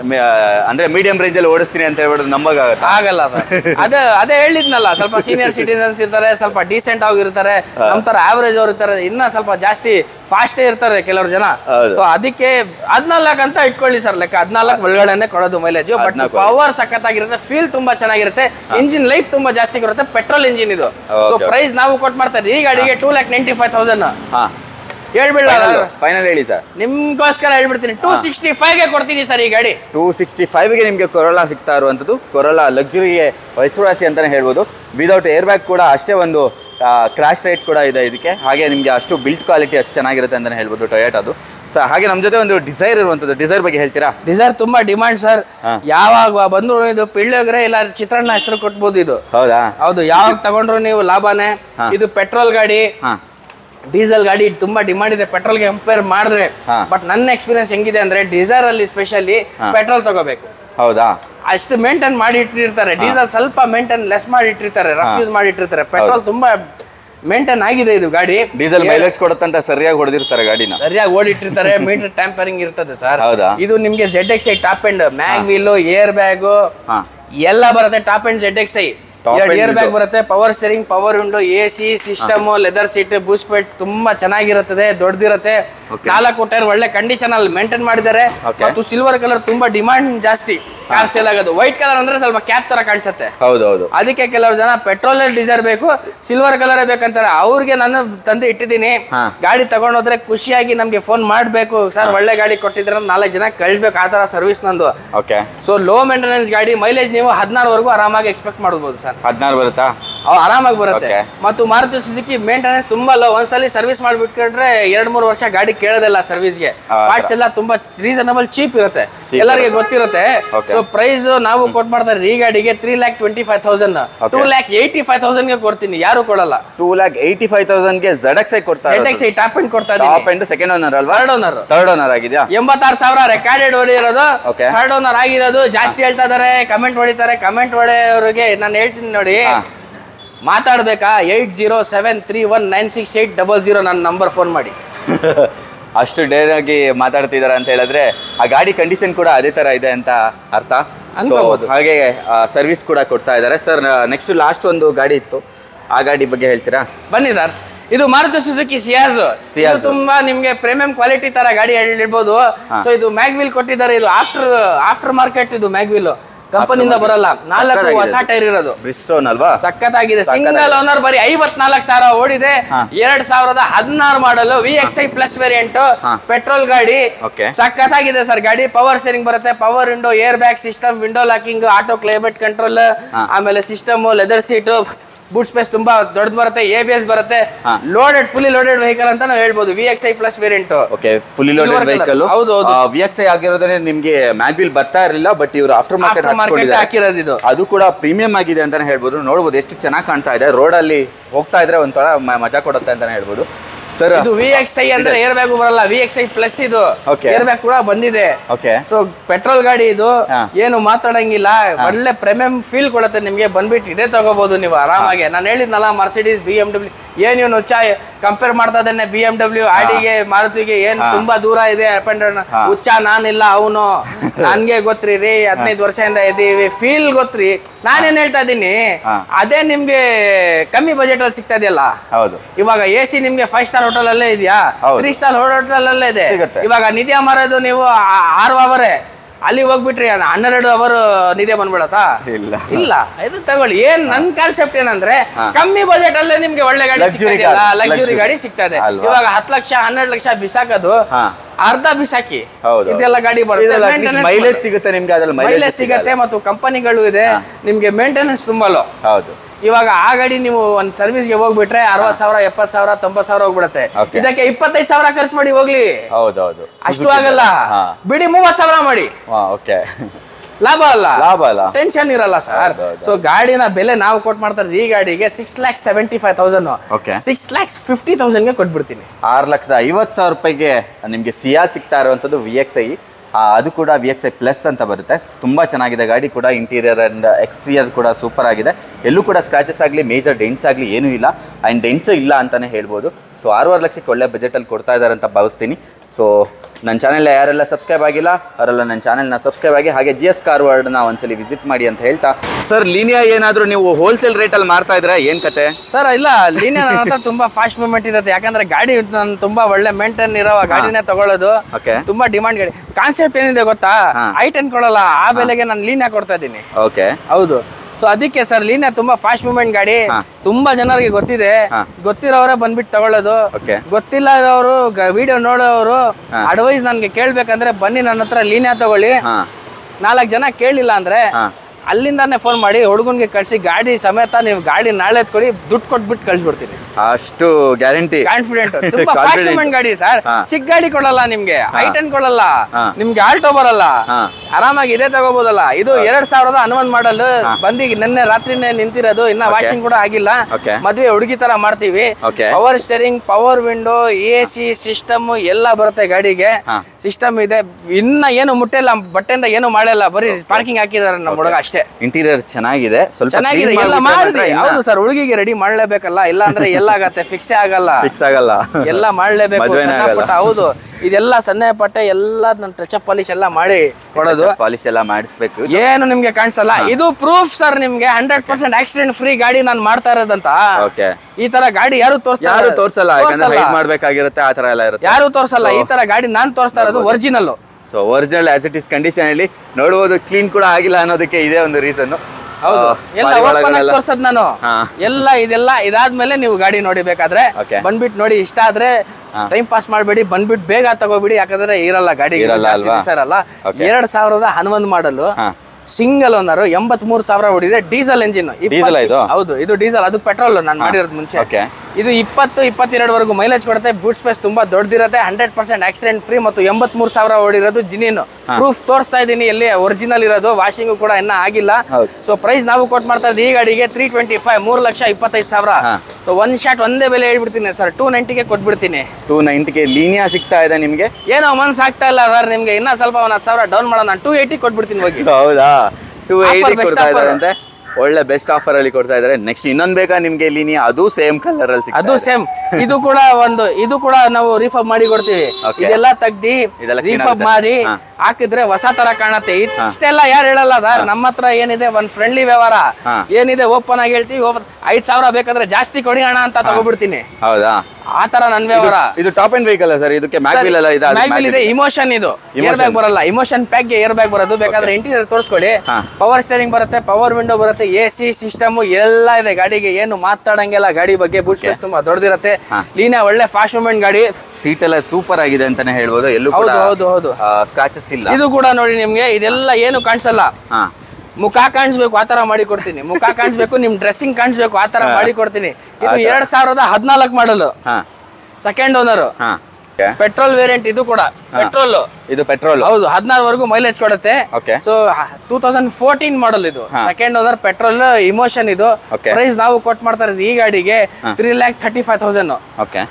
ಅಂದ್ರೆ ಮೀಡಿಯಂ ರೇಂಜ್ ಅಲ್ಲಿ ಓಡಿಸ್ತೀನಿ ಅಂತ ಹೇಳ್ಬಿಟ್ಟು ನಂಬಕ್ಕಾಗತ್ತಾ ಆಗಲ್ಲ ಅದು. ಅದೇ ಅದೇ ಹೇಳಿದ್ನಲ್ಲ ಸ್ವಲ್ಪ ಸೀನಿಯರ್ ಸಿಟಿಸನ್ಸ್ ಇರ್ತಾರೆ ಸ್ವಲ್ಪ ಡೀಸೆಂಟ್ ಆಗಿರ್ತಾರೆ ನಮ್ ತರ ಆವರೇಜ್ ಅವ್ರು ಇರ್ತಾರೆ ಇನ್ನ ಸ್ವಲ್ಪ ಜಾಸ್ತಿ ಫಾಸ್ಟೇ ಇರ್ತಾರೆ ಕೆಲವರು ಜನ ಹೌದು. ಸೊ ಅದಕ್ಕೆ ಹದ್ನಾಲ್ಕು ಅಂತ ಇಟ್ಕೊಳ್ಳಿ ಸರ್ ಲೆಕ್ಕ ಹದ್ನಾಲ್ಕು ಒಳಗಡೆನೆ ಕೊಡೋದು ಮೈಲೇಜ್ ಬಟ್ 14. ಪವರ್ ಸಖತ್ತಾಗಿರುತ್ತೆ ಫೀಲ್ ತುಂಬಾ ಚೆನ್ನಾಗಿರುತ್ತೆ ಇಂಜಿನ್ ಲೈಫ್ ತುಂಬಾ ಜಾಸ್ತಿ ಬರುತ್ತೆ ಪೆಟ್ರೋಲ್ ಇಂಜಿನ್ ಇದು ಸೊ Okay. ಪ್ರೈಸ್ ನಾವು ಕೊಟ್ಟು ಮಾಡ್ತಾ ಇದ್ದೀವಿ ಈ ಗಾಡಿಗೆ two lakh ninety five thousand ಹಾ ಹೇಳ್ಬಿಡ್ಲ ಫೈನಲ್ ಹೇಳಿ ಸರ್ ನಿಮ್ಗೋಸ್ಕರ ಹೇಳ್ಬಿಡ್ತೀನಿ ಟೂ ಸಿಕ್ಸ್ಟಿ ಫೈವ್ಗೆ ಕೊಡ್ತೀನಿ ಸರ್ ಈ ಗಾಡಿ ಟೂ ಸಿಕ್ಸ್ಟಿ ಫೈವ್ಗೆ ನಿಮಗೆ ಕೊರೋಲಾ ಸಿಗ್ತಾ ಇರುವಂಥದ್ದು ಕೊರೋಲಾ ಲಕ್ಸುರಿಗೆ ಹೆಸರುವಾಸಿ ಅಂತಲೇ ಹೇಳ್ಬೋದು ವಿದೌಟ್ ಏರ್ ಬ್ಯಾಗ್ ಕೂಡ ಅಷ್ಟೇ ಒಂದು ಕ್ರಾಶ್ ರೇಟ್ ಕೂಡ ಇದೆ ಇದಕ್ಕೆ ಹಾಗೆ ನಿಮಗೆ ಅಷ್ಟು ಬಿಲ್ಡ್ ಕ್ವಾಲಿಟಿ ಅಷ್ಟು ಚೆನ್ನಾಗಿರುತ್ತೆ ಅಂತಲೇ ಹೇಳ್ಬೋದು ಟೊಯೋಟದು ಸೊ ಹಾಗೆ ನಮ್ಮ ಜೊತೆ ಒಂದು ಡಿಸೈರ್ ಇರುವಂಥದ್ದು ಡಿಸೈರ್ ಬಗ್ಗೆ ಹೇಳ್ತೀರಾ ಡಿಸೈರ್ ತುಂಬಾ ಡಿಮಾಂಡ್ ಸರ್ ಹಾ. ಯಾವಾಗ ಬಂದ್ರು ಇದು ಪಿಳ್ಳಗ್ರೆ ಇಲ್ಲ ಚಿತ್ರಾನ್ನ ಹೆಸರು ಕೊಟ್ಬೋದು ಇದು ಹೌದಾ ಹೌದು ಯಾವಾಗ ತಗೊಂಡ್ರು ನೀವು ಲಾಭನೇ ಹಾ. ಇದು ಪೆಟ್ರೋಲ್ ಗಾಡಿ ಹಾಂ ಡೀಸೆಲ್ ಗಾಡಿ ತುಂಬಾ ಡಿಮಾಂಡ್ ಇದೆ ಪೆಟ್ರೋಲ್ಗೆ ಕಂಪೇರ್ ಮಾಡಿದ್ರೆ ಹಾ. ಬಟ್ ನನ್ನ ಎಕ್ಸ್ಪೀರಿಯನ್ಸ್ ಹೆಂಗಿದೆ ಅಂದ್ರೆ ಡೀಸೆಲ್ ಅಲ್ಲಿ ಸ್ಪೆಷಲಿ ಹಾ. ಪೆಟ್ರೋಲ್ ತಗೋಬೇಕು ಹೌದಾ ಅಷ್ಟು ಮೇಂಟೈನ್ ಮಾಡಿ ಇಟ್ಟಿರ್ತಾರೆ ಡೀಸೆಲ್ ಸ್ವಲ್ಪ ಮೇಂಟೈನ್ ಲೆಸ್ ಮಾಡಿ ಇಟ್ಟಿರ್ತಾರೆ ರಫ್ ಯೂಸ್ ಮಾಡಿ ಇಟ್ಟಿರ್ತಾರೆ ಪೆಟ್ರೋಲ್ ತುಂಬಾ ಮೇಂಟೈನ್ ಆಗಿದೆ ಇದು ಗಾಡಿ ಡೀಸೆಲ್ ಮೈಲೇಜ್ ಕೊಡುತ್ತಂತ ಸರಿಯಾಗಿ ಹೊಡೆದಿರ್ತಾರೆ ಗಾಡಿನ ಸರಿಯಾಗಿ ಓಡಿಟ್ಟಿರ್ತಾರೆ ಮೀಟರ್ ಟ್ಯಾಂಪರಿಂಗ್ ಇರ್ತದೆ ಸರ್ ಹೌದಾ? ಇದು ನಿಮ್ಗೆ Z X I top end mag wheel air bag ಹಾಂ ಎಲ್ಲ ಬರುತ್ತೆ top and Z X I Top ಎರಡು end ಏರ್ ಬ್ಯಾಗ್ ಇದು. ಬರುತ್ತೆ power steering power window A C system leather seat boot space ತುಂಬಾ ಚೆನ್ನಾಗಿರುತ್ತದೆ ದೊಡ್ಡದಿರುತ್ತೆ Okay. ನಾಲ್ಕು ಟೈರ್ ಒಳ್ಳೆ ಕಂಡೀಷನ್ ಅಲ್ಲಿ ಮೇಂಟೈನ್ ಮಾಡಿದ್ದಾರೆ Okay. ಮತ್ತು ಸಿಲ್ವರ್ ಕಲರ್ ತುಂಬಾ ಡಿಮಾಂಡ್ ಜಾಸ್ತಿ ಕಾರ್ ಸೇಲ್ ಆಗೋದು ವೈಟ್ ಕಲರ್ ಅಂದ್ರೆ ಸ್ವಲ್ಪ ಕ್ಯಾಪ್ ತರ ಕಾಣಿಸುತ್ತೆ ಹೌದು ಹೌದು ಅದಕ್ಕೆ ಕೆಲವರು ಜನ ಪೆಟ್ರೋಲ್ ಡೀಸೆಲ್ ಬೇಕು ಸಿಲ್ವರ್ ಕಲರ್ ಬೇಕಂತಾರೆ ಅವ್ರಿಗೆ ನಾನು ತಂದು ಇಟ್ಟಿದ್ದೀನಿ ಹಾ. ಗಾಡಿ ತಗೊಂಡೋದ್ರೆ ಖುಷಿಯಾಗಿ ನಮ್ಗೆ ಫೋನ್ ಮಾಡಬೇಕು ಸರ್ ಒಳ್ಳೆ ಗಾಡಿ ಕೊಟ್ಟಿದ್ರೆ ನಾಲ್ಕು ಜನ ಕಳಿಸ್ಬೇಕು ಆ ಥರ ಸರ್ವಿಸ್ ನಂದು ಓಕೆ ಸೊ ಲೋ ಮೇಂಟೆನೆನ್ಸ್ ಗಾಡಿ ಮೈಲೇಜ್ ನೀವು ಹದಿನಾರವರೆಗೂ ಆರಾಮಾಗಿ ಎಕ್ಸ್ಪೆಕ್ಟ್ ಮಾಡ್ಬೋದು ಸರ್ ಹದಿನಾರು ಬರುತ್ತಾ ಅವು ಆರಾಮಾಗಿ ಬರುತ್ತೆ Okay. ಮತ್ತು ಮಾರುತಿ ಸುಜುಕಿ ಮೇಂಟೆನೆನ್ಸ್ ತುಂಬಾ ಲೋ ಒಂದ್ಸಲಿ ಸರ್ವಿಸ್ ಮಾಡಿಬಿಟ್ಕೊಂಡ್ರೆ ಎರಡ್ ಮೂರು ವರ್ಷ ಗಾಡಿ ಕೇಳೋದಿಲ್ಲ ಸರ್ವಿಸ್ಗೆ ಆ ಥರ. ಪಾರ್ಟ್ಸ್ ಎಲ್ಲ ತುಂಬಾ ರೀಸನಬಲ್ ಚೀಪ್ ಇರುತ್ತೆ Cheap ಎಲ್ಲರಿಗೆ ಇರುತ್ತೆ. ಗೊತ್ತಿರುತ್ತೆ Okay. ಸೊ ಪ್ರೈಸ್ ನಾವು ಕೊಟ್ ಮಾಡ್ತಾರೆ ಈ ಗಾಡಿಗೆ three lakh twenty five thousand Okay. Two lakh eighty five ತೌಸಂಡ್ಗೆ ಕೊಡ್ತೀನಿ ಯಾರು ಕೊಡಲ್ಲ ಟೂ ಲ್ಯಾಕ್ ಏಯ್ಟಿ ಫೈವ್ ತೌಸಂಡ್ಗೆ ಜಡ್ ಎಕ್ಸ್ ಐ ಕೊಡ್ತಾ Z X I top and ಕೊಡ್ತಾ ಟಾಪ್ ಇದ್ದೀನಿ ಎಂಡ್ ಸೆಕೆಂಡ್ ಓನರ್ ಅಲ್ವಾ Third owner. ಥರ್ಡ್ ಓನರ್ ಆಗಿದೆಯಾ ಎಂಬತ್ತಾರು ಸಾವಿರ ರೆಕಾರ್ಡೆಡ್ ಹೊಡಿರೋದು Okay. ಥರ್ಡ್ ಓನರ್ ಆಗಿರೋದು ಜಾಸ್ತಿ ಹೇಳ್ತಾ ಇದಾರೆ ಕಮೆಂಟ್ ಹೊಡಿತಾರೆ ಕಮೆಂಟ್ ಹೊಡೆಯೋರಿಗೆ ನಾನು ಹೇಳ್ತೀನಿ ನೋಡಿ ಹಾ. ಮಾತಾಡ್ಬೇಕಾ eight zero seven three one nine six eight double zero ನನ್ನ ನಂಬರ್ ಫೋನ್ ಮಾಡಿ ಅಷ್ಟು ಡೇರ್ ಆಗಿ ಮಾತಾಡ್ತಿದ್ದಾರೆ ಅಂತ ಹೇಳಿದ್ರೆ ಆ ಗಾಡಿ ಕಂಡೀಷನ್ ಕೂಡ ಅದೇ ತರ ಇದೆ ಅಂತ ಅರ್ಥ So, ಅನ್ಕೋಬೋದು. ಹಾಗೆ ಸರ್ವಿಸ್ ಕೂಡ ಕೊಡ್ತಾ ಇದ್ದಾರೆ ಸರ್ ನೆಕ್ಸ್ಟ್ ಲಾಸ್ಟ್ ಒಂದು ಗಾಡಿ ಇತ್ತು ಆ ಗಾಡಿ ಬಗ್ಗೆ ಹೇಳ್ತೀರಾ ಬನ್ನಿ ಸರ್ ಇದು ಮಾರುತಿ ಸುಜುಕಿ ಸಿಯಾಜ್ Ciaz. ಇದು ತುಂಬಾ ನಿಮ್ಗೆ ಪ್ರೀಮಿಯಂ ಕ್ವಾಲಿಟಿ ತರ ಗಾಡಿ ಹೇಳಿರ್ಬೋದು ಹಾ. ಸೊ ಇದು ಮ್ಯಾಗ್ವಿಲ್ ಕೊಟ್ಟಿದ್ದಾರೆ ಇದು ಆಫ್ಟರ್ ಆಫ್ಟರ್ ಮಾರ್ಕೆಟ್ ಇದು ಮ್ಯಾಗ್ವಿಲ್ ಕಂಪನಿಯಿಂದ ಬರಲ್ಲ ನಾಲ್ಕು ಸಖತ್ತಾಗಿದೆ ಹೊಸ ಇದು. ಟೈರ್ ಇರೋದು ಬ್ರಿಸ್ಟೋನ್ ಅಲ್ವಾ ಸಖತ್ತಾಗಿದೆ ಸಖತ್ತಾಗಿದೆ. ಸಿಂಗಲ್ ಓನರ್ ಬರೀ ಐವತ್ನಾಲ್ಕು ಸಾವಿರ ಓಡಿದೆ ಹಾ. ಎರಡ್ ಸಾವಿರದ ಹದಿನಾರು model V X I plus variant ಹಾ. ಪೆಟ್ರೋಲ್ ಗಾಡಿ Okay. ಸಖತ್ತಾಗಿದೆ ಸರ್ ಗಾಡಿ ಪವರ್ ಸ್ಟೇರಿಂಗ್ ಬರುತ್ತೆ power window air bag system window locking auto climate control ಹಾ. ಆಮೇಲೆ system leather seat boot space ತುಂಬಾ ದೊಡ್ಡದು ಬರುತ್ತೆ ಎ ಬಿ ಎಸ್ ಬರುತ್ತೆ ಹಾ. ಲೋಡೆಡ್ ಫುಲ್ಲಿ ಲೋಡೆಡ್ ವೆಹಿಕಲ್ ಅಂತ ನಾವು ಹೇಳ್ಬೋದು V X I plus variant okay fully Silver loaded colour. Vehicle ಹೌದು, ಹೌದು. ವಿ ಎಕ್ಸ್ ಐ ಆಗಿರೋದ್ರೆ ನಿಮ್ಗೆ ಮ್ಯಾಗ್ವಿಲ್ ಬರ್ತಾ ಇರಲಿಲ್ಲ ಬಟ್ ಇವರು ಆಫ್ಟರ್ ಮಾರ್ಕೆಟ್ After market ಹಾಕಿರೋದು ಇದು. ಅದು ಕೂಡ ಪ್ರೀಮಿಯಂ ಆಗಿದೆ ಅಂತಾನೆ ಹೇಳ್ಬೋದು ನೋಡ್ಬೋದು ಎಷ್ಟು ಚೆನ್ನಾಗಿ ಕಾಣ್ತಾ ಇದೆ ರೋಡ್ ಅಲ್ಲಿ ಹೋಗ್ತಾ ಇದ್ರೆ ಒಂಥರ ಮ- ಮಜಾ ಕೊಡುತ್ತೆ ಅಂತಾನೆ ಹೇಳ್ಬೋದು ಸರ್ ಇದು ವಿ ಎಕ್ಸ್ ಐ ಅಂದ್ರೆ ಏರ್ ಬ್ಯಾಗ್ ಬರಲ್ಲ ವಿ ಎಕ್ಸ್ ಐ ಪ್ಲಸ್ ಇದು Okay. ಏರ್ ಬ್ಯಾಗ್ ಕೂಡ ಬಂದಿದೆ ಓಕೆ ಸೊ ಪೆಟ್ರೋಲ್ ಗಾಡಿ ಇದು ಹಾ. ಏನು ಮಾತಾಡಂಗಿಲ್ಲ ಒಳ್ಳೆ ಪ್ರೀಮಿಯಂ ಫೀಲ್ ಕೊಡುತ್ತೆ ನಿಮ್ಗೆ ಬಂದ್ಬಿಟ್ಟು ಇದೇ ತಗೋಬಹುದು ನೀವು ಆರಾಮಾಗಿ ನಾನು ಹೇಳಿದ್ನಲ್ಲ ಮರ್ಸಿಡೀಸ್ ಬಿ ಎಂ ಡಬ್ಲ್ಯೂ ಏನ್ ಇವನು ಹುಚ್ಚ ಕಂಪೇರ್ ಮಾಡ್ತಾ ಇದ್ದಾನೆ ಬಿ ಎಂ ಡಬ್ಲ್ಯೂ ಆಡಿಗೆ ಮಾರುತಿಗೆ ಏನ್ ಹಾ. ತುಂಬಾ ದೂರ ಇದೆ ಅಪ್ ಅಂಡ್ ಡೌನ್ ಹಾ. ಹುಚ್ಚ ನಾನಿಲ್ಲ ಅವನು ನನ್ಗೆ ಗೊತ್ತ್ರಿ ರೀ ಹದಿನೈದು ವರ್ಷದಿಂದ ಇದೀವಿ ಫೀಲ್ ಗೊತ್ತ್ರಿ ನಾನೇನ್ ಹೇಳ್ತಾ ಇದ್ದೀನಿ ಹಾ. ಅದೇ ನಿಮ್ಗೆ ಕಮ್ಮಿ ಬಜೆಟ್ ಅಲ್ಲಿ ಸಿಗ್ತಾ ಇದೆಯಲ್ಲ ಹೌದು ಇವಾಗ ಎ ಸಿ ನಿಮ್ಗೆ ಫೈವ್ ಸ್ಟಾರ್ ಹೋಟೆಲ್ ಅಲ್ಲೇ ಇದೆಯಾ ಹೌದು. ತ್ರೀ ಸ್ಟಾರ್ ಹೋಟೆಲ್ ಅಲ್ಲೇ ಇದೆ ಸಿಗುತ್ತೆ. ಇವಾಗ ನಿದ್ಯಾ ಮಾರೋದು ನೀವು ಆ- ಆರು ಅವರೇ ಅಲ್ಲಿ ಹೋಗ್ಬಿಟ್ರಿ ಅಣ್ಣ, ಹನ್ನೆರಡು ಅವರ್ ನಿದ್ದೆ ಬಂದ್ಬಿಡತ್ತಾ ಇಲ್ಲ. ಇಲ್ಲ ಇದು ತಗೊಳ್ಳಿ ಏನ್ ನನ್ ಕಾನ್ಸೆಪ್ಟ್ ಏನಂದ್ರೆ ಹಾ. ಕಮ್ಮಿ ಬಜೆಟ್ ಅಲ್ಲೇ ನಿಮ್ಗೆ ಒಳ್ಳೆ ಗಾಡಿ Luxury ಸಿಗ್ತಾ car, ಲಕ್ಸುರಿ luxury. ಗಾಡಿ ಸಿಗ್ತಾ ಇದೆ ಅಲ್ವಾ? ಇವಾಗ ಹತ್ತು ಲಕ್ಷ ಹನ್ನೆರಡು ಲಕ್ಷ ಬಿಸಾಕೋದು ಹಾ. ಅರ್ಧ ಬಿಸಾಕಿ ಹೌದು. ಇದೆಲ್ಲ ಗಾಡಿ ಬರುತ್ತೆ ಮೈಲೇಜ್ ಸಿಗುತ್ತೆ ನಿಮ್ಗೆ ಅದ್ರಲ್ಲಿ ಮೈಲೇಜ್ ಮೈಲೇಜ್ ಸಿಗತ್ತೆ ಮತ್ತು ಕಂಪನಿಗಳು ಇದೆ ನಿಮ್ಗೆ ಮೇಂಟೆನೆನ್ಸ್ ತುಂಬಲು ಹೌದು ಇವಾಗ ಆ ಗಾಡಿ ನೀವು ಒಂದ್ ಸರ್ವಿಸ್ಗೆ ಹೋಗ್ಬಿಟ್ರೆ ಅರವತ್ ಸಾವಿರ ಎಪ್ಪತ್ ಸಾವಿರ ತೊಂಬತ್ ಸಾವಿರ ಹೋಗ್ಬಿಡುತ್ತೆ Okay. ಇದಕ್ಕೆ ಇಪ್ಪತ್ತೈದು ಸಾವಿರ ಖರ್ಚು ಮಾಡಿ ಹೋಗ್ಲಿ ಹೌದೌದು ಅಷ್ಟು ಆಗಲ್ಲ ಹಾ ಬಿಡಿ ಮೂವತ್ ಸಾವಿರ ಮಾಡಿ ಓಕೆ ಲಾಭ ಅಲ್ಲ ಲಾಭ ಅಲ್ಲ ಟೆನ್ಷನ್ ಇರಲ್ಲ ಸರ್ ಹೌದು, ಹೌದು. ಸೊ ಗಾಡಿನ ಬೆಲೆ ನಾವು ಕೊಟ್ ಮಾಡ್ತಾ ಇರೋದು ಈ ಗಾಡಿಗೆ six lakh seventy five thousand Okay. Six lakhs fifty ತೌಸಂಡ್ಗೆ ಕೊಟ್ಬಿಡ್ತೀನಿ ಆರು ಲಕ್ಷದ ಐವತ್ತು ಸಾವಿರ ರೂಪಾಯಿಗೆ ನಿಮಗೆ ಸಿಯಾ ಸಿಗ್ತಾ ಇರುವಂಥದ್ದು ವಿ ಎಕ್ಸ್ ಐ ಅದು ಕೂಡ ವಿ ಎಕ್ಸ್ ಐ ಪ್ಲಸ್ ಅಂತ ಬರುತ್ತೆ ತುಂಬ ಚೆನ್ನಾಗಿದೆ ಗಾಡಿ ಕೂಡ ಇಂಟೀರಿಯರ್ ಆ್ಯಂಡ್ ಎಕ್ಸ್ಟೀರಿಯರ್ ಕೂಡ ಸೂಪರ್ ಆಗಿದೆ ಎಲ್ಲೂ ಕೂಡ ಸ್ಕ್ರಾಚಸ್ ಆಗಲಿ ಮೇಜರ್ ಡೆಂಟ್ಸ್ ಆಗಲಿ ಏನೂ ಇಲ್ಲ ಆ್ಯಂಡ್ ಡೆಂಟ್ಸು ಇಲ್ಲ ಅಂತಲೇ ಹೇಳ್ಬೋದು ಸೊ ಆರೂವರೆ ಲಕ್ಷಕ್ಕೆ ಒಳ್ಳೆ ಬಜೆಟಲ್ಲಿ ಕೊಡ್ತಾ ಇದ್ದಾರೆ ಅಂತ ಭಾವಿಸ್ತೀನಿ ಸೊ ನನ್ನ ಚಾನೆಲ್ ಯಾರೆಲ್ಲ ಸಬ್ಸ್ಕ್ರೈಬ್ ಆಗಿಲ್ಲ ಅವರೆಲ್ಲ ನನ್ನ ಚಾನೆಲ್ನ ಸಬ್ಸ್ಕ್ರೈಬ್ ಆಗಿ ಹಾಗೆ ಜಿ ಎಸ್ ಕಾರ್ ವರ್ಡ್ನ ಒಂದ್ಸಲಿ ವಿಸಿಟ್ ಮಾಡಿ ಅಂತ ಹೇಳ್ತಾ ಸರ್ ಲೀನಿಯಾ ಏನಾದರೂ ನೀವು ಹೋಲ್ಸೇಲ್ ರೇಟಲ್ಲಿ ಮಾರ್ತಾ ಇದ್ದೀರಾ ಏನು ಕತೆ ಸರ್ ಇಲ್ಲ ಲೀನಿಯರ್ ನನ್ನ ಹತ್ರ ತುಂಬಾ ಫಾಸ್ಟ್ ಮೂವ್ಮೆಂಟ್ ಇರುತ್ತೆ ಯಾಕಂದ್ರೆ ಗಾಡಿ ನಾನು ತುಂಬಾ ಒಳ್ಳೆ ಮೇಂಟೈನ್ ಇರೋ ಗಾಡಿನೇ ತಗೊಳ್ಳೋದು Okay. ತುಂಬಾ ಡಿಮಾಂಡ್ ಗಾಡಿ ಕಾನ್ಸೆಪ್ಟ್ ಏನಿದೆ ಗೊತ್ತಾ ಹಾ. ಐ ಟೆನ್ ಕೊಡಲ್ಲ ಆ ಬೆಲೆಗೆ ನಾನು ಲೀನಿಯಾ ಕೊಡ್ತಾ ಇದ್ದೀನಿ ಓಕೆ ಹೌದು ಸೊ ಅದಕ್ಕೆ ಸರ್ ಲೀನಿಯಾ ತುಂಬಾ ಫಾಸ್ಟ್ ಮೂವ್ಮೆಂಟ್ ಗಾಡಿ ಹಾ. ತುಂಬಾ ಜನರಿಗೆ ಗೊತ್ತಿದೆ ಹಾ. ಗೊತ್ತಿರೋರೇ ಬಂದ್ಬಿಟ್ಟು ತಗೊಳ್ಳೋದು Okay. ಗೊತ್ತಿಲ್ಲದವರು ವಿಡಿಯೋ ನೋಡೋರು ಹಾ. ಅಡ್ವೈಸ್ ನನ್ಗೆ ಕೇಳ್ಬೇಕಂದ್ರೆ ಬನ್ನಿ ನನ್ನ ಹತ್ರ ಲೀನಿಯಾ ತಗೊಳ್ಳಿ ಹಾಂ ನಾಲ್ಕು ಜನ ಕೇಳಿಲ್ಲ ಅಂದ್ರೆ ಹಾ. ಅಲ್ಲಿಂದಾನೆ ಫೋನ್ ಮಾಡಿ ಹುಡುಗನ್ಗೆ ಕಳ್ಸಿ ಗಾಡಿ ಸಮೇತ ನೀವು ಗಾಡಿ ನಾಳೆ ಎತ್ಕೊಡಿ ದುಡ್ಡು ಕೊಟ್ಬಿಟ್ಟು ಕಳ್ಸಿಬಿಡ್ತೀನಿ ಅಷ್ಟು ಗ್ಯಾರಂಟಿ ಕಾನ್ಫಿಡೆಂಟ್ ತುಂಬಾ ಫಾಸ್ಟ್ Confident. ಮೂವ್ಮೆಂಟ್ ಗಾಡಿ ಸರ್ ಹಾ. ಚಿಕ್ಕ ಗಾಡಿ ಕೊಡಲ್ಲ ನಿಮ್ಗೆ ಐ ಟೆನ್ ಕೊಡಲ್ಲ ಹಾ. ನಿಮ್ಗೆ ಆಲ್ಟೋ ಬರಲ್ಲ ಹಾ. ಆರಾಮಾಗಿ ಇದೇ ತಗೋಬಹುದಲ್ಲ ಇದು ಎರಡ್ ಸಾವಿರದ ಹನ್ನೊಂದು ಮಾಡಲ್ ಬಂದಿ ನಿನ್ನೆ ರಾತ್ರಿನೇ ನಿಂತಿರೋದು ಇನ್ನ Okay. ವಾಷಿಂಗ್ ಕೂಡ ಆಗಿಲ್ಲ Okay. ಮದ್ವೆ ಹುಡುಗಿ ತರ ಮಾಡ್ತೀವಿ Okay. Power steering power window A C system ಎಲ್ಲ ಬರುತ್ತೆ ಗಾಡಿಗೆ ಹಾ. ಸಿಸ್ಟಮ್ ಇದೆ ಇನ್ನ ಏನು ಮುಟ್ಟಿಲ್ಲ ಬಟ್ಟೆಯಿಂದ ಏನು ಮಾಡಿಲ್ಲ ಬರೀ ಪಾರ್ಕಿಂಗ್ ಹಾಕಿದಾರೆ ನಮ್ಮ ಹುಡುಗ ಅಷ್ಟೇ ಇಂಟೀರಿಯರ್ ಚೆನ್ನಾಗಿದೆ ಸ್ವಲ್ಪ ಚೆನ್ನಾಗಿದೆ ಎಲ್ಲ ಮಾಡಿದ್ರಿ ಹೌದು ಸರ್ ಹುಡುಗಿಗೆ ರೆಡಿ ಮಾಡ್ಲೇಬೇಕಲ್ಲ ಇಲ್ಲ ಅಂದ್ರೆ ಎಲ್ಲ ಆಗತ್ತೆ ಫಿಕ್ಸೇ ಆಗಲ್ಲ ಫಿಕ್ಸ್ ಆಗಲ್ಲ ಎಲ್ಲ ಮಾಡ್ಲೇಬೇಕು ಮದ್ವೆನೇ ಸಣ್ಣ ಆಗಲ್ಲ. ಪುಟ್ಟ, ಹೌದು ಇದೆಲ್ಲ ಸಣ್ಣ ಪಟ್ಟೆ ಎಲ್ಲ ನನ್ನ ಟಚ್ ಅಪ್ ಪಾಲಿಶ್ ಎಲ್ಲ ಮಾಡಿ ಕೊಡೋದು ಪಾಲಿಶ್ ಎಲ್ಲ ಮಾಡಿಸ್ಬೇಕು ಏನು ನಿಮ್ಗೆ ಕಾಣಿಸಲ್ಲ ಇದು ಪ್ರೂಫ್ ಸರ್ ನಿಮ್ಗೆ ಹಂಡ್ರೆಡ್ ಪರ್ಸೆಂಟ್ ಆಕ್ಸಿಡೆಂಟ್ ಫ್ರೀ ಗಾಡಿ ನಾನು ಮಾಡ್ತಾ ಇರೋದಂತ ಓಕೆ ಈ ತರ ಗಾಡಿ ಯಾರು ತೋರಿಸ್ತಾರೆ ಯಾರು ತೋರ್ಸಲ್ಲ ಯಾಕಂದ್ರೆ ರೈಡ್ ಮಾಡ್ಬೇಕಾಗಿರುತ್ತೆ ಆ ತರ ಎಲ್ಲ ಇರುತ್ತೆ ಯಾರು ತೋರ್ಸಲ್ಲ ಈ ತರ ಗಾಡಿ ನಾನ್ ತೋರಿಸ್ತಾ ಇರೋದು original so original as it is condition ಅಲ್ಲಿ ನೋಡ್ಬೋದು ಕ್ಲೀನ್ ಕೂಡ ಆಗಿಲ್ಲ ಅನ್ನೋದಕ್ಕೆ ಇದೇ ಒಂದು ರೀಸನ್ ಹೌದು ಎಲ್ಲ ಓಪನ್ ಆಗಿ ತೋರ್ಸದ್ ನಾನು ಹಾ. ಎಲ್ಲ ಇದೆಲ್ಲ ಇದಾದ್ಮೇಲೆ ನೀವು ಗಾಡಿ ನೋಡಿ ಬೇಕಾದ್ರೆ Okay. ಬಂದ್ಬಿಟ್ಟು ನೋಡಿ ಇಷ್ಟ ಆದ್ರೆ ಹಾ. ಟೈಮ್ ಪಾಸ್ ಮಾಡ್ಬೇಡಿ ಬಂದ್ಬಿಟ್ಟು ಬೇಗ ತಗೋಬಿಡಿ ಯಾಕಂದ್ರೆ ಇರಲ್ಲ ಗಾಡಿ ಇರಲ್ಲ ಜಾಸ್ತಿ ಅಲ್ವಾ? ದಿವಸ ಇರಲ್ಲ Okay. ಎರಡ್ ಸಾವಿರದ ಹನ್ನೊಂದು ಮಾಡಲು ಹಾ. ಸಿಂಗಲ್ ಓನರ್ ಎಂಬತ್ ಮೂರು ಸಾವಿರ ಹೊಡಿದೆ ಡೀಸೆಲ್ ಎಂಜಿನ್ Diesel ಆ ಇದು? ಹೌದು ಇದು ಡೀಸೆಲ್ ಅದು ಪೆಟ್ರೋಲ್ ನಾನು ಮಾಡಿರೋದು ಮುಂಚೆ Okay. ಇದು ಇಪ್ಪತ್ತು ಇಪ್ಪತ್ತೆರಡುವರೆಗೂ ಮೈಲೇಜ್ ಕೊಡುತ್ತೆ ಬೂಟ್ ಸ್ಪೇಸ್ ತುಂಬಾ ದೊಡ್ಡದಿರುತ್ತೆ ಹಂಡ್ರೆಡ್ ಪರ್ಸೆಂಟ್ ಆಕ್ಸಿಡೆಂಟ್ ಫ್ರೀ ಮತ್ತು ಎಂಬತ್ ಮೂರು ಸಾವಿರ ಓಡಿರೋದು ಜಿನಿನ್ ಪ್ರೂಫ್ ತೋರಿಸ್ತಾ ಇದ್ದೀನಿ ಎಲ್ಲಿ ಒರಿಜಿನಲ್ ಇರೋದು ವಾಷಿಂಗು ಕೂಡ ಇನ್ನ ಆಗಿಲ್ಲ ಹೌದು. ಸೊ ಪ್ರೈಸ್ ನಾವು ಕೊಟ್ಟು ಮಾಡ್ತಾ ಇದ್ದೀವಿ ಈ ಗಾಡಿಗೆ ತ್ರೀ ಟ್ವೆಂಟಿ ಫೈವ್ ಮೂರು ಲಕ್ಷ ಇಪ್ಪತ್ತೈದು ಸಾವಿರ ಹಾ. ಸೊ ಒನ್ ಶಾಟ್ ಒಂದೇ ಬೆಲೆ ಹೇಳ್ಬಿಡ್ತೀನಿ ಸರ್ ಟೂ ನೈಂಟಿಗೆ ಕೊಟ್ಬಿಡ್ತೀನಿ ಟೂ ನೈಂಟಿಗೆ ಲೀನಿಯಾ ಸಿಗ್ತಾ ಇದೆ ನಿಮ್ಗೆ ಏನೋ ಮನ್ಸ್ ಆಗ್ತಾ ಇಲ್ಲ ಸರ್ ನಿಮ್ಗೆ ಇನ್ನ ಸ್ವಲ್ಪ ಒಂದ್ ಹತ್ತು ಸಾವಿರ ಡೌನ್ ಮಾಡೋಣ ಟೂ ಏಯ್ಟಿ ಕೊಟ್ಬಿಡ್ತೀನಿ ಹೋಗಿ ಹೌದಾ ಟೂ Offer, ಏಯ್ಟಿ best ಕೊಡ್ತಾ offer. ಇದಾರೆ ಅಂತೆ ಒಳ್ಳೆ ಬೆಸ್ಟ್ ಆಫರ್ ಅಲ್ಲಿ ಕೊಡ್ತಾ ಇದಾರೆ ನೆಕ್ಸ್ಟ್ ಇನ್ನೊಂದ್ ಬೇಕಾ ನಿಮ್ಗೆ ಲೀನಿಯಾ ಅದು ಸೇಮ್ ಕಲರ್ ಅಲ್ಲಿ ಸಿಗ್ತಾ ಅದು ಇದೆ. ಸೇಮ್ ಇದು ಕೂಡ ಒಂದು ಇದು ಕೂಡ ನಾವು ರಿಫಬ್ ಮಾಡಿ ಕೊಡ್ತೀವಿ Okay. ಇದೆಲ್ಲ ತೆಗ್ದಿ ಇದೆಲ್ಲ clean ರಿಫಬ್ ಆಗುತ್ತೆ. ಮಾಡಿ ಹಾ. ಹಾಕಿದ್ರೆ ಹೊಸ ತರ ಕಾಣತ್ತೆ ಇಷ್ಟೆಲ್ಲ ಯಾರು ಹೇಳಲ್ಲ ಸರ್ ನಮ್ಮ ಹತ್ರ ಏನಿದೆ ಒಂದ್ ಫ್ರೆಂಡ್ಲಿ ವ್ಯವಹಾರ ಹಾ. ಏನಿದೆ ಓಪನ್ ಆಗಿ ಹೇಳ್ತೀವಿ open- ಐದ್ ಸಾವಿರ ಬೇಕಾದ್ರೆ ಜಾಸ್ತಿ ಕೊಡಿ ಅಣ್ಣ ಅಂತ ತಗೋಬಿಡ್ತೀನಿ ಹೌದಾ ಆ ತರ ನನ್ ವ್ಯವಹಾರ ಇದು ಟಾಪ್ ಅಂಡ್ ವೆಹಿಕಲ್ ಸರ್ ಇದಕ್ಕೆ ಮ್ಯಾಗ್ವಿಲ್ ಎಲ್ಲ ಇದೆ ಅದು ಮ್ಯಾಗ್ವಿಲ್ ಇದೆ Magwheel. ಇಮೋಷನ್ ಇದು ಏರ್ Emotion. ಬ್ಯಾಗ್ ಬರಲ್ಲ ಇಮೋಷನ್ ಪ್ಯಾಕ್ ಏರ್ ಬ್ಯಾಗ್ ಬರೋದು ಬೇಕಾದ್ರೆ ಇಂಟೀರಿಯರ್ ತೋರಿಸ್ಕೊಳ್ಳಿ ಹಾ. ಪವರ್ ಸ್ಟೇರಿಂಗ್ ಬರುತ್ತೆ ಪವರ್ ವಿಂಡೋ ಬರುತ್ತೆ ಎ ಸಿ ಸಿಸ್ಟಮ್ ಎಲ್ಲ ಇದೆ ಗಾಡಿಗೆ ಏನು ಮಾತಾಡಂಗಿಲ್ಲ ಗಾಡಿ ಬಗ್ಗೆ ಬೂಟ್ ಸ್ಪೇಸ್ ತುಂಬಾ ದೊಡ್ಡದಿರುತ್ತೆ ಹಾ. ಲೀನಾ ಒಳ್ಳೆ ಫಾಸ್ಟ್ ಮೂಮೆಂಟ್ ಗಾಡಿ ಸೀಟ್ ಎಲ್ಲ ಸೂಪರ್ ಆಗಿದೆ ಅಂತಾನೆ ಹೇಳ್ಬೋದು ಎಲ್ಲೂ ಕೂಡ ಹೌದು, ಹೌದು, ಹೌದು. ಸ್ಕ್ರಾಚಸ್ ಇಲ್ಲ ಇದು ಕೂಡ ನೋಡಿ ನಿಮ್ಗೆ ಇದೆಲ್ಲ ಏನು ಕಾಣಿಸಲ್ಲ ಹಾ ಮುಖ ಕಾಣಿಸ್ಬೇಕು ಆ ತರ ಮಾಡಿ ಕೊಡ್ತೀನಿ ಮುಖ ಕಾಣಿಸ್ಬೇಕು ನಿಮ್ ಡ್ರೆಸ್ಸಿಂಗ್ ಕಾಣಿಸ್ಬೇಕು ಆ ತರ ಮಾಡಿ ಕೊಡ್ತೀನಿ ಇದು ಆ ತರ. ಎರಡ್ ಸಾವಿರದ ಹದಿನಾಲ್ಕು ಮಾಡಲು ಹಾ ಸೆಕೆಂಡ್ ಓನರ್ ಹಾ ಪೆಟ್ರೋಲ್ ವೇರಿಯಂಟ್ ಇದು ಕೂಡ ಪೆಟ್ರೋಲ್ ಇದು ಪೆಟ್ರೋಲ್ ಹೌದು ಹದಿನಾರವರೆಗೂ ಮೈಲೇಜ್ ಕೊಡುತ್ತೆ Okay. So two thousand fourteen model ಇದು ಹಾ. ಸೆಕೆಂಡ್ ಓನರ್ ಪೆಟ್ರೋಲ್ ಇಮೋಷನ್ ಇದು Okay. ಪ್ರೈಸ್ ನಾವು ಕೊಟ್ ಮಾಡ್ತಾ ಇರೋದು ಈ ಗಾಡಿಗೆ ಹಾ. Three lakh thirty five thousand okay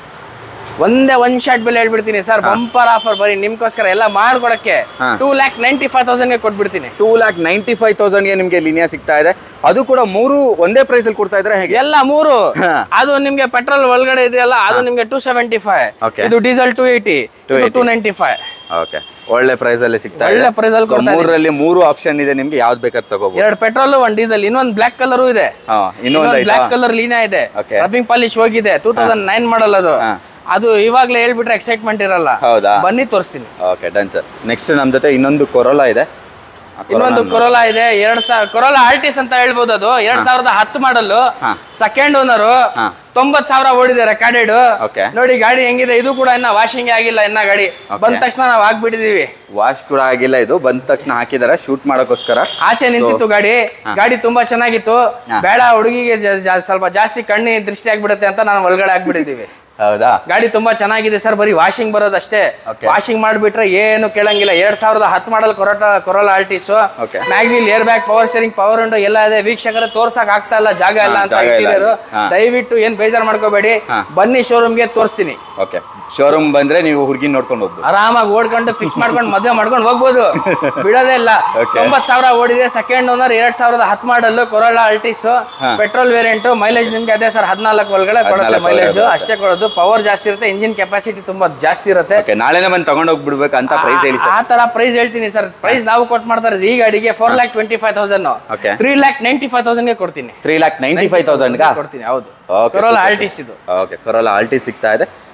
ಒಂದೇ ಒಂದ್ ಶಾರ್ಟ್ ಬೆಲೆ ಹೇಳ್ಬಿಡ್ತೀನಿ ಸರ್ ಬಂಪರ್ ಆಫರ್ ಬರೀ ನಿಮ್ಗೋಸ್ಕರ ಎಲ್ಲ ಮಾಡ್ಕೊಡಕ್ಕೆ ಹಾ. ಟೂ ಲ್ಯಾಕ್ ನೈಂಟಿ ಫೈವ್ ತೌಸಂಡ್ಗೆ ಕೊಟ್ಬಿಡ್ತೀನಿ ಟೂ ಲ್ಯಾಕ್ ನೈಂಟಿ ಫೈವ್ ತೌಸಂಡ್ಗೆ ನಿಮಗೆ ಲಿನಿಯಾ ಸಿಗ್ತಾ ಇದೆ ಅದು ಕೂಡ ಮೂರು ಒಂದೇ ಪ್ರೈಸ್ ಅಲ್ಲಿ ಕೊಡ್ತಾ ಇದ್ರೆ ಹೇಗೆ ಎಲ್ಲ ಮೂರು ಹಾ. ಅದು ನಿಮ್ಗೆ ಪೆಟ್ರೋಲ್ ಒಳಗಡೆ ಇದೆಯಲ್ಲ ಅದು ನಿಮ್ಗೆ ಟೂ ಸೆವೆಂಟಿ ಫೈವ್ Okay. ಇದು diesel two eighty 280. Two ninety five okay ಒಳ್ಳೆ ಪ್ರೈಸ್ ಅಲ್ಲಿ ಸಿಗ್ತಾ ಒಳ್ಳೆ ಇದೆ price ಅಲ್ಲಿ So, ಕೊಡ್ತಾ ಇದೆ. ಮೂರರಲ್ಲಿ ಮೂರು ಆಪ್ಷನ್ ಇದೆ ನಿಮ್ಗೆ ಯಾವ್ದು ಬೇಕಾದ್ರೆ ತಗೋಬಹುದು ಎರಡು ಪೆಟ್ರೋಲ್ ಒಂದ್ ಡೀಸೆಲ್ ಇನ್ನೊಂದ್ ಬ್ಲಾಕ್ ಕಲರ್ ಇದೆ ಹಾ ಇನ್ನೊಂದು ಬ್ಲಾಕ್ ಆಯ್ತಾ ಕಲರ್ ಲೀನಾ ಇದೆ Okay. ರಬ್ಬಿಂಗ್ ಪಾಲಿಶ್ ಹೋಗಿದೆ ಟೂ ತೌಸಂಡ್ ನೈನ್ ಮಾಡಲ್ ಅದು ಹಾ. ಅದು ಇವಾಗ್ಲೇ ಹೇಳ್ಬಿಟ್ರೆ ಎಕ್ಸೈಟ್ಮೆಂಟ್ ಇರಲ್ಲ ಹೌದಾ? ಬನ್ನಿ ತೋರಿಸ್ತೀನಿ ಓಕೆ ಡನ್ ಸರ್ ನೆಕ್ಸ್ಟ್ ನಮ್ಮ ಜೊತೆ ಇನ್ನೊಂದು ಕೊರೋಲಾ ಇದೆ ಆ ಇನ್ನೊಂದು Corolla ಕೊರೋಲಾ ಇದೆ ಎರಡ್ ಸಾವಿರ ಕೊರೋಲಾ ಆಲ್ಟಿಸ್ ಅಂತ ಹೇಳ್ಬೋದು ಅದು ಎರಡ್ ಸಾವಿರದ ಹತ್ತು ಮಾಡಲ್ ಹಾ. ಸೆಕೆಂಡ್ ಓನರ್ ಹಾ. ತೊಂಬತ್ ಸಾವಿರ ಓಡಿದೆ ರೆಕಾರ್ಡೆಡ್ Okay. ನೋಡಿ ಗಾಡಿ ಹೆಂಗಿದೆ ಇದು ಕೂಡ ಇನ್ನ ವಾಷಿಂಗ್ ಆಗಿಲ್ಲ ಇನ್ನ ಗಾಡಿ Okay. ಬಂದ ತಕ್ಷಣ ನಾವು ಹಾಕ್ಬಿಟ್ಟಿದೀವಿ ವಾಶ್ ಕೂಡ ಆಗಿಲ್ಲ ಇದು ಬಂದ ತಕ್ಷಣ ಹಾಕಿದಾರೆ ಶೂಟ್ ಮಾಡೋಕ್ಕೋಸ್ಕರ ಆಚೆ ನಿಂತಿತ್ತು ಗಾಡಿ ಗಾಡಿ ತುಂಬಾ ಚೆನ್ನಾಗಿತ್ತು ಹಾ. ಬೇಡ ಹುಡುಗಿಗೆ ಜ- ಜ- ಸ್ವಲ್ಪ ಜಾಸ್ತಿ ಕಣ್ಣಿ ದೃಷ್ಟಿ ಆಗ್ಬಿಡುತ್ತೆ ಅಂತ ನಾವು ಒಳಗಡೆ ಹಾಕ್ಬಿಟ್ಟಿದ್ದೀವಿ ಹೌದಾ ಗಾಡಿ ತುಂಬಾ ಚೆನ್ನಾಗಿದೆ ಸರ್ ಬರೀ ವಾಷಿಂಗ್ ಬರೋದಷ್ಟೇ Okay. ವಾಷಿಂಗ್ ಮಾಡ್ಬಿಟ್ರೆ ಏನು ಕೇಳಂಗಿಲ್ಲ ಎರಡ್ ಸಾವಿರದ ಹತ್ತು ಮಾಡಲ್ ಕೊರೋಟಾ Corolla Altis Okay. Mag wheel air bag power steering power window ಎಲ್ಲ ಇದೆ ವೀಕ್ಷಕರ ತೋರ್ಸಕ್ ಆಗ್ತಾ ಇಲ್ಲ ಜಾಗ ಇಲ್ಲ ಹಾ, ಅಂತ ಜಾಗ ಇಲ್ಲ. ಇಟ್ಟಿದ್ದಾರೆ ಹಾ. ದಯವಿಟ್ಟು ಏನ್ ಬೇಜಾರ್ ಮಾಡ್ಕೋಬೇಡಿ ಹಾ. ಬನ್ನಿ ಶೋರೂಮ್ಗೆ ತೋರಿಸ್ತೀನಿ ಓಕೆ ಶೋರೂಮ್ ಬಂದ್ರೆ ನೀವು ಹುಡುಗಿ ನೋಡ್ಕೊಂಡು ಹೋಗ್ಬೋದು ಆರಾಮಾಗಿ ಓಡ್ಕೊಂಡು ಫಿಕ್ಸ್ ಮಾಡ್ಕೊಂಡು ಮದುವೆ ಮಾಡ್ಕೊಂಡು ಹೋಗ್ಬೋದು ಬಿಡೋದೇ ಇಲ್ಲ Okay. ತೊಂಬತ್ ಸಾವಿರ ಓಡಿದೆ ಸೆಕೆಂಡ್ ಓನರ್ ಎರಡ್ ಸಾವಿರದ ಹತ್ತು ಮಾಡಲ್ ಕೊರೋಲಾ ಅಲ್ಟಿಸ್ ಹಾ. ಪೆಟ್ರೋಲ್ ವೇರಿಯಂಟ್ ಮೈಲೇಜ್ ನಿಮ್ಗೆ ಅದೇ ಸರ್ ಹದಿನಾಲ್ಕು ಒಳಗಡೆ ಕೊಡುತ್ತೆ 14 ಮೈಲೇಜ್ ಒಳಗಡೆ ಅಷ್ಟೇ ಕೊಡೋದು ಪವರ್ ಜಾಸ್ತಿ ಇರುತ್ತೆ ಇಂಜಿನ್ ಕೆಪಾಸಿಟಿ ತುಂಬಾ ಜಾಸ್ತಿ ಇರುತ್ತೆ ಓಕೆ ನಾಳೆನೇ ಬಂದು ತಗೊಂಡೋಗಿ ಬಿಡ್ಬೇಕು ಅಂತ ಪ್ರೈಸ್ ಹೇಳಿ ಆ- ಆ ಸರ್ ತರ ಪ್ರೈಸ್ ಹೇಳ್ತೀನಿ ಸರ್ ಪ್ರೈಸ್ ನಾವು ಕೊಟ್ಟು ಮಾಡ್ತಾ ಇರೋದು ಈ ಗಾಡಿಗೆ four lakh twenty five thousand Okay. Three lakh ninety five ತೌಸಂಡ್ಗೆ ಕೊಡ್ತೀನಿ ತ್ರೀ ಲ್ಯಾಕ್ ನೈಂಟಿ ಫೈವ್ ತೌಸಂಡ್ಗಾ ಕೊಡ್ತೀನಿ ಹೌದು ಓಕೆ ಕೊರೋಲಾ ಆಲ್ಟಿಸ್ ಇದು ಓಕೆ ಕೊರೋಲಾ ಆಲ್ಟಿ ಸಿಗ್ತಾ ಇದೆ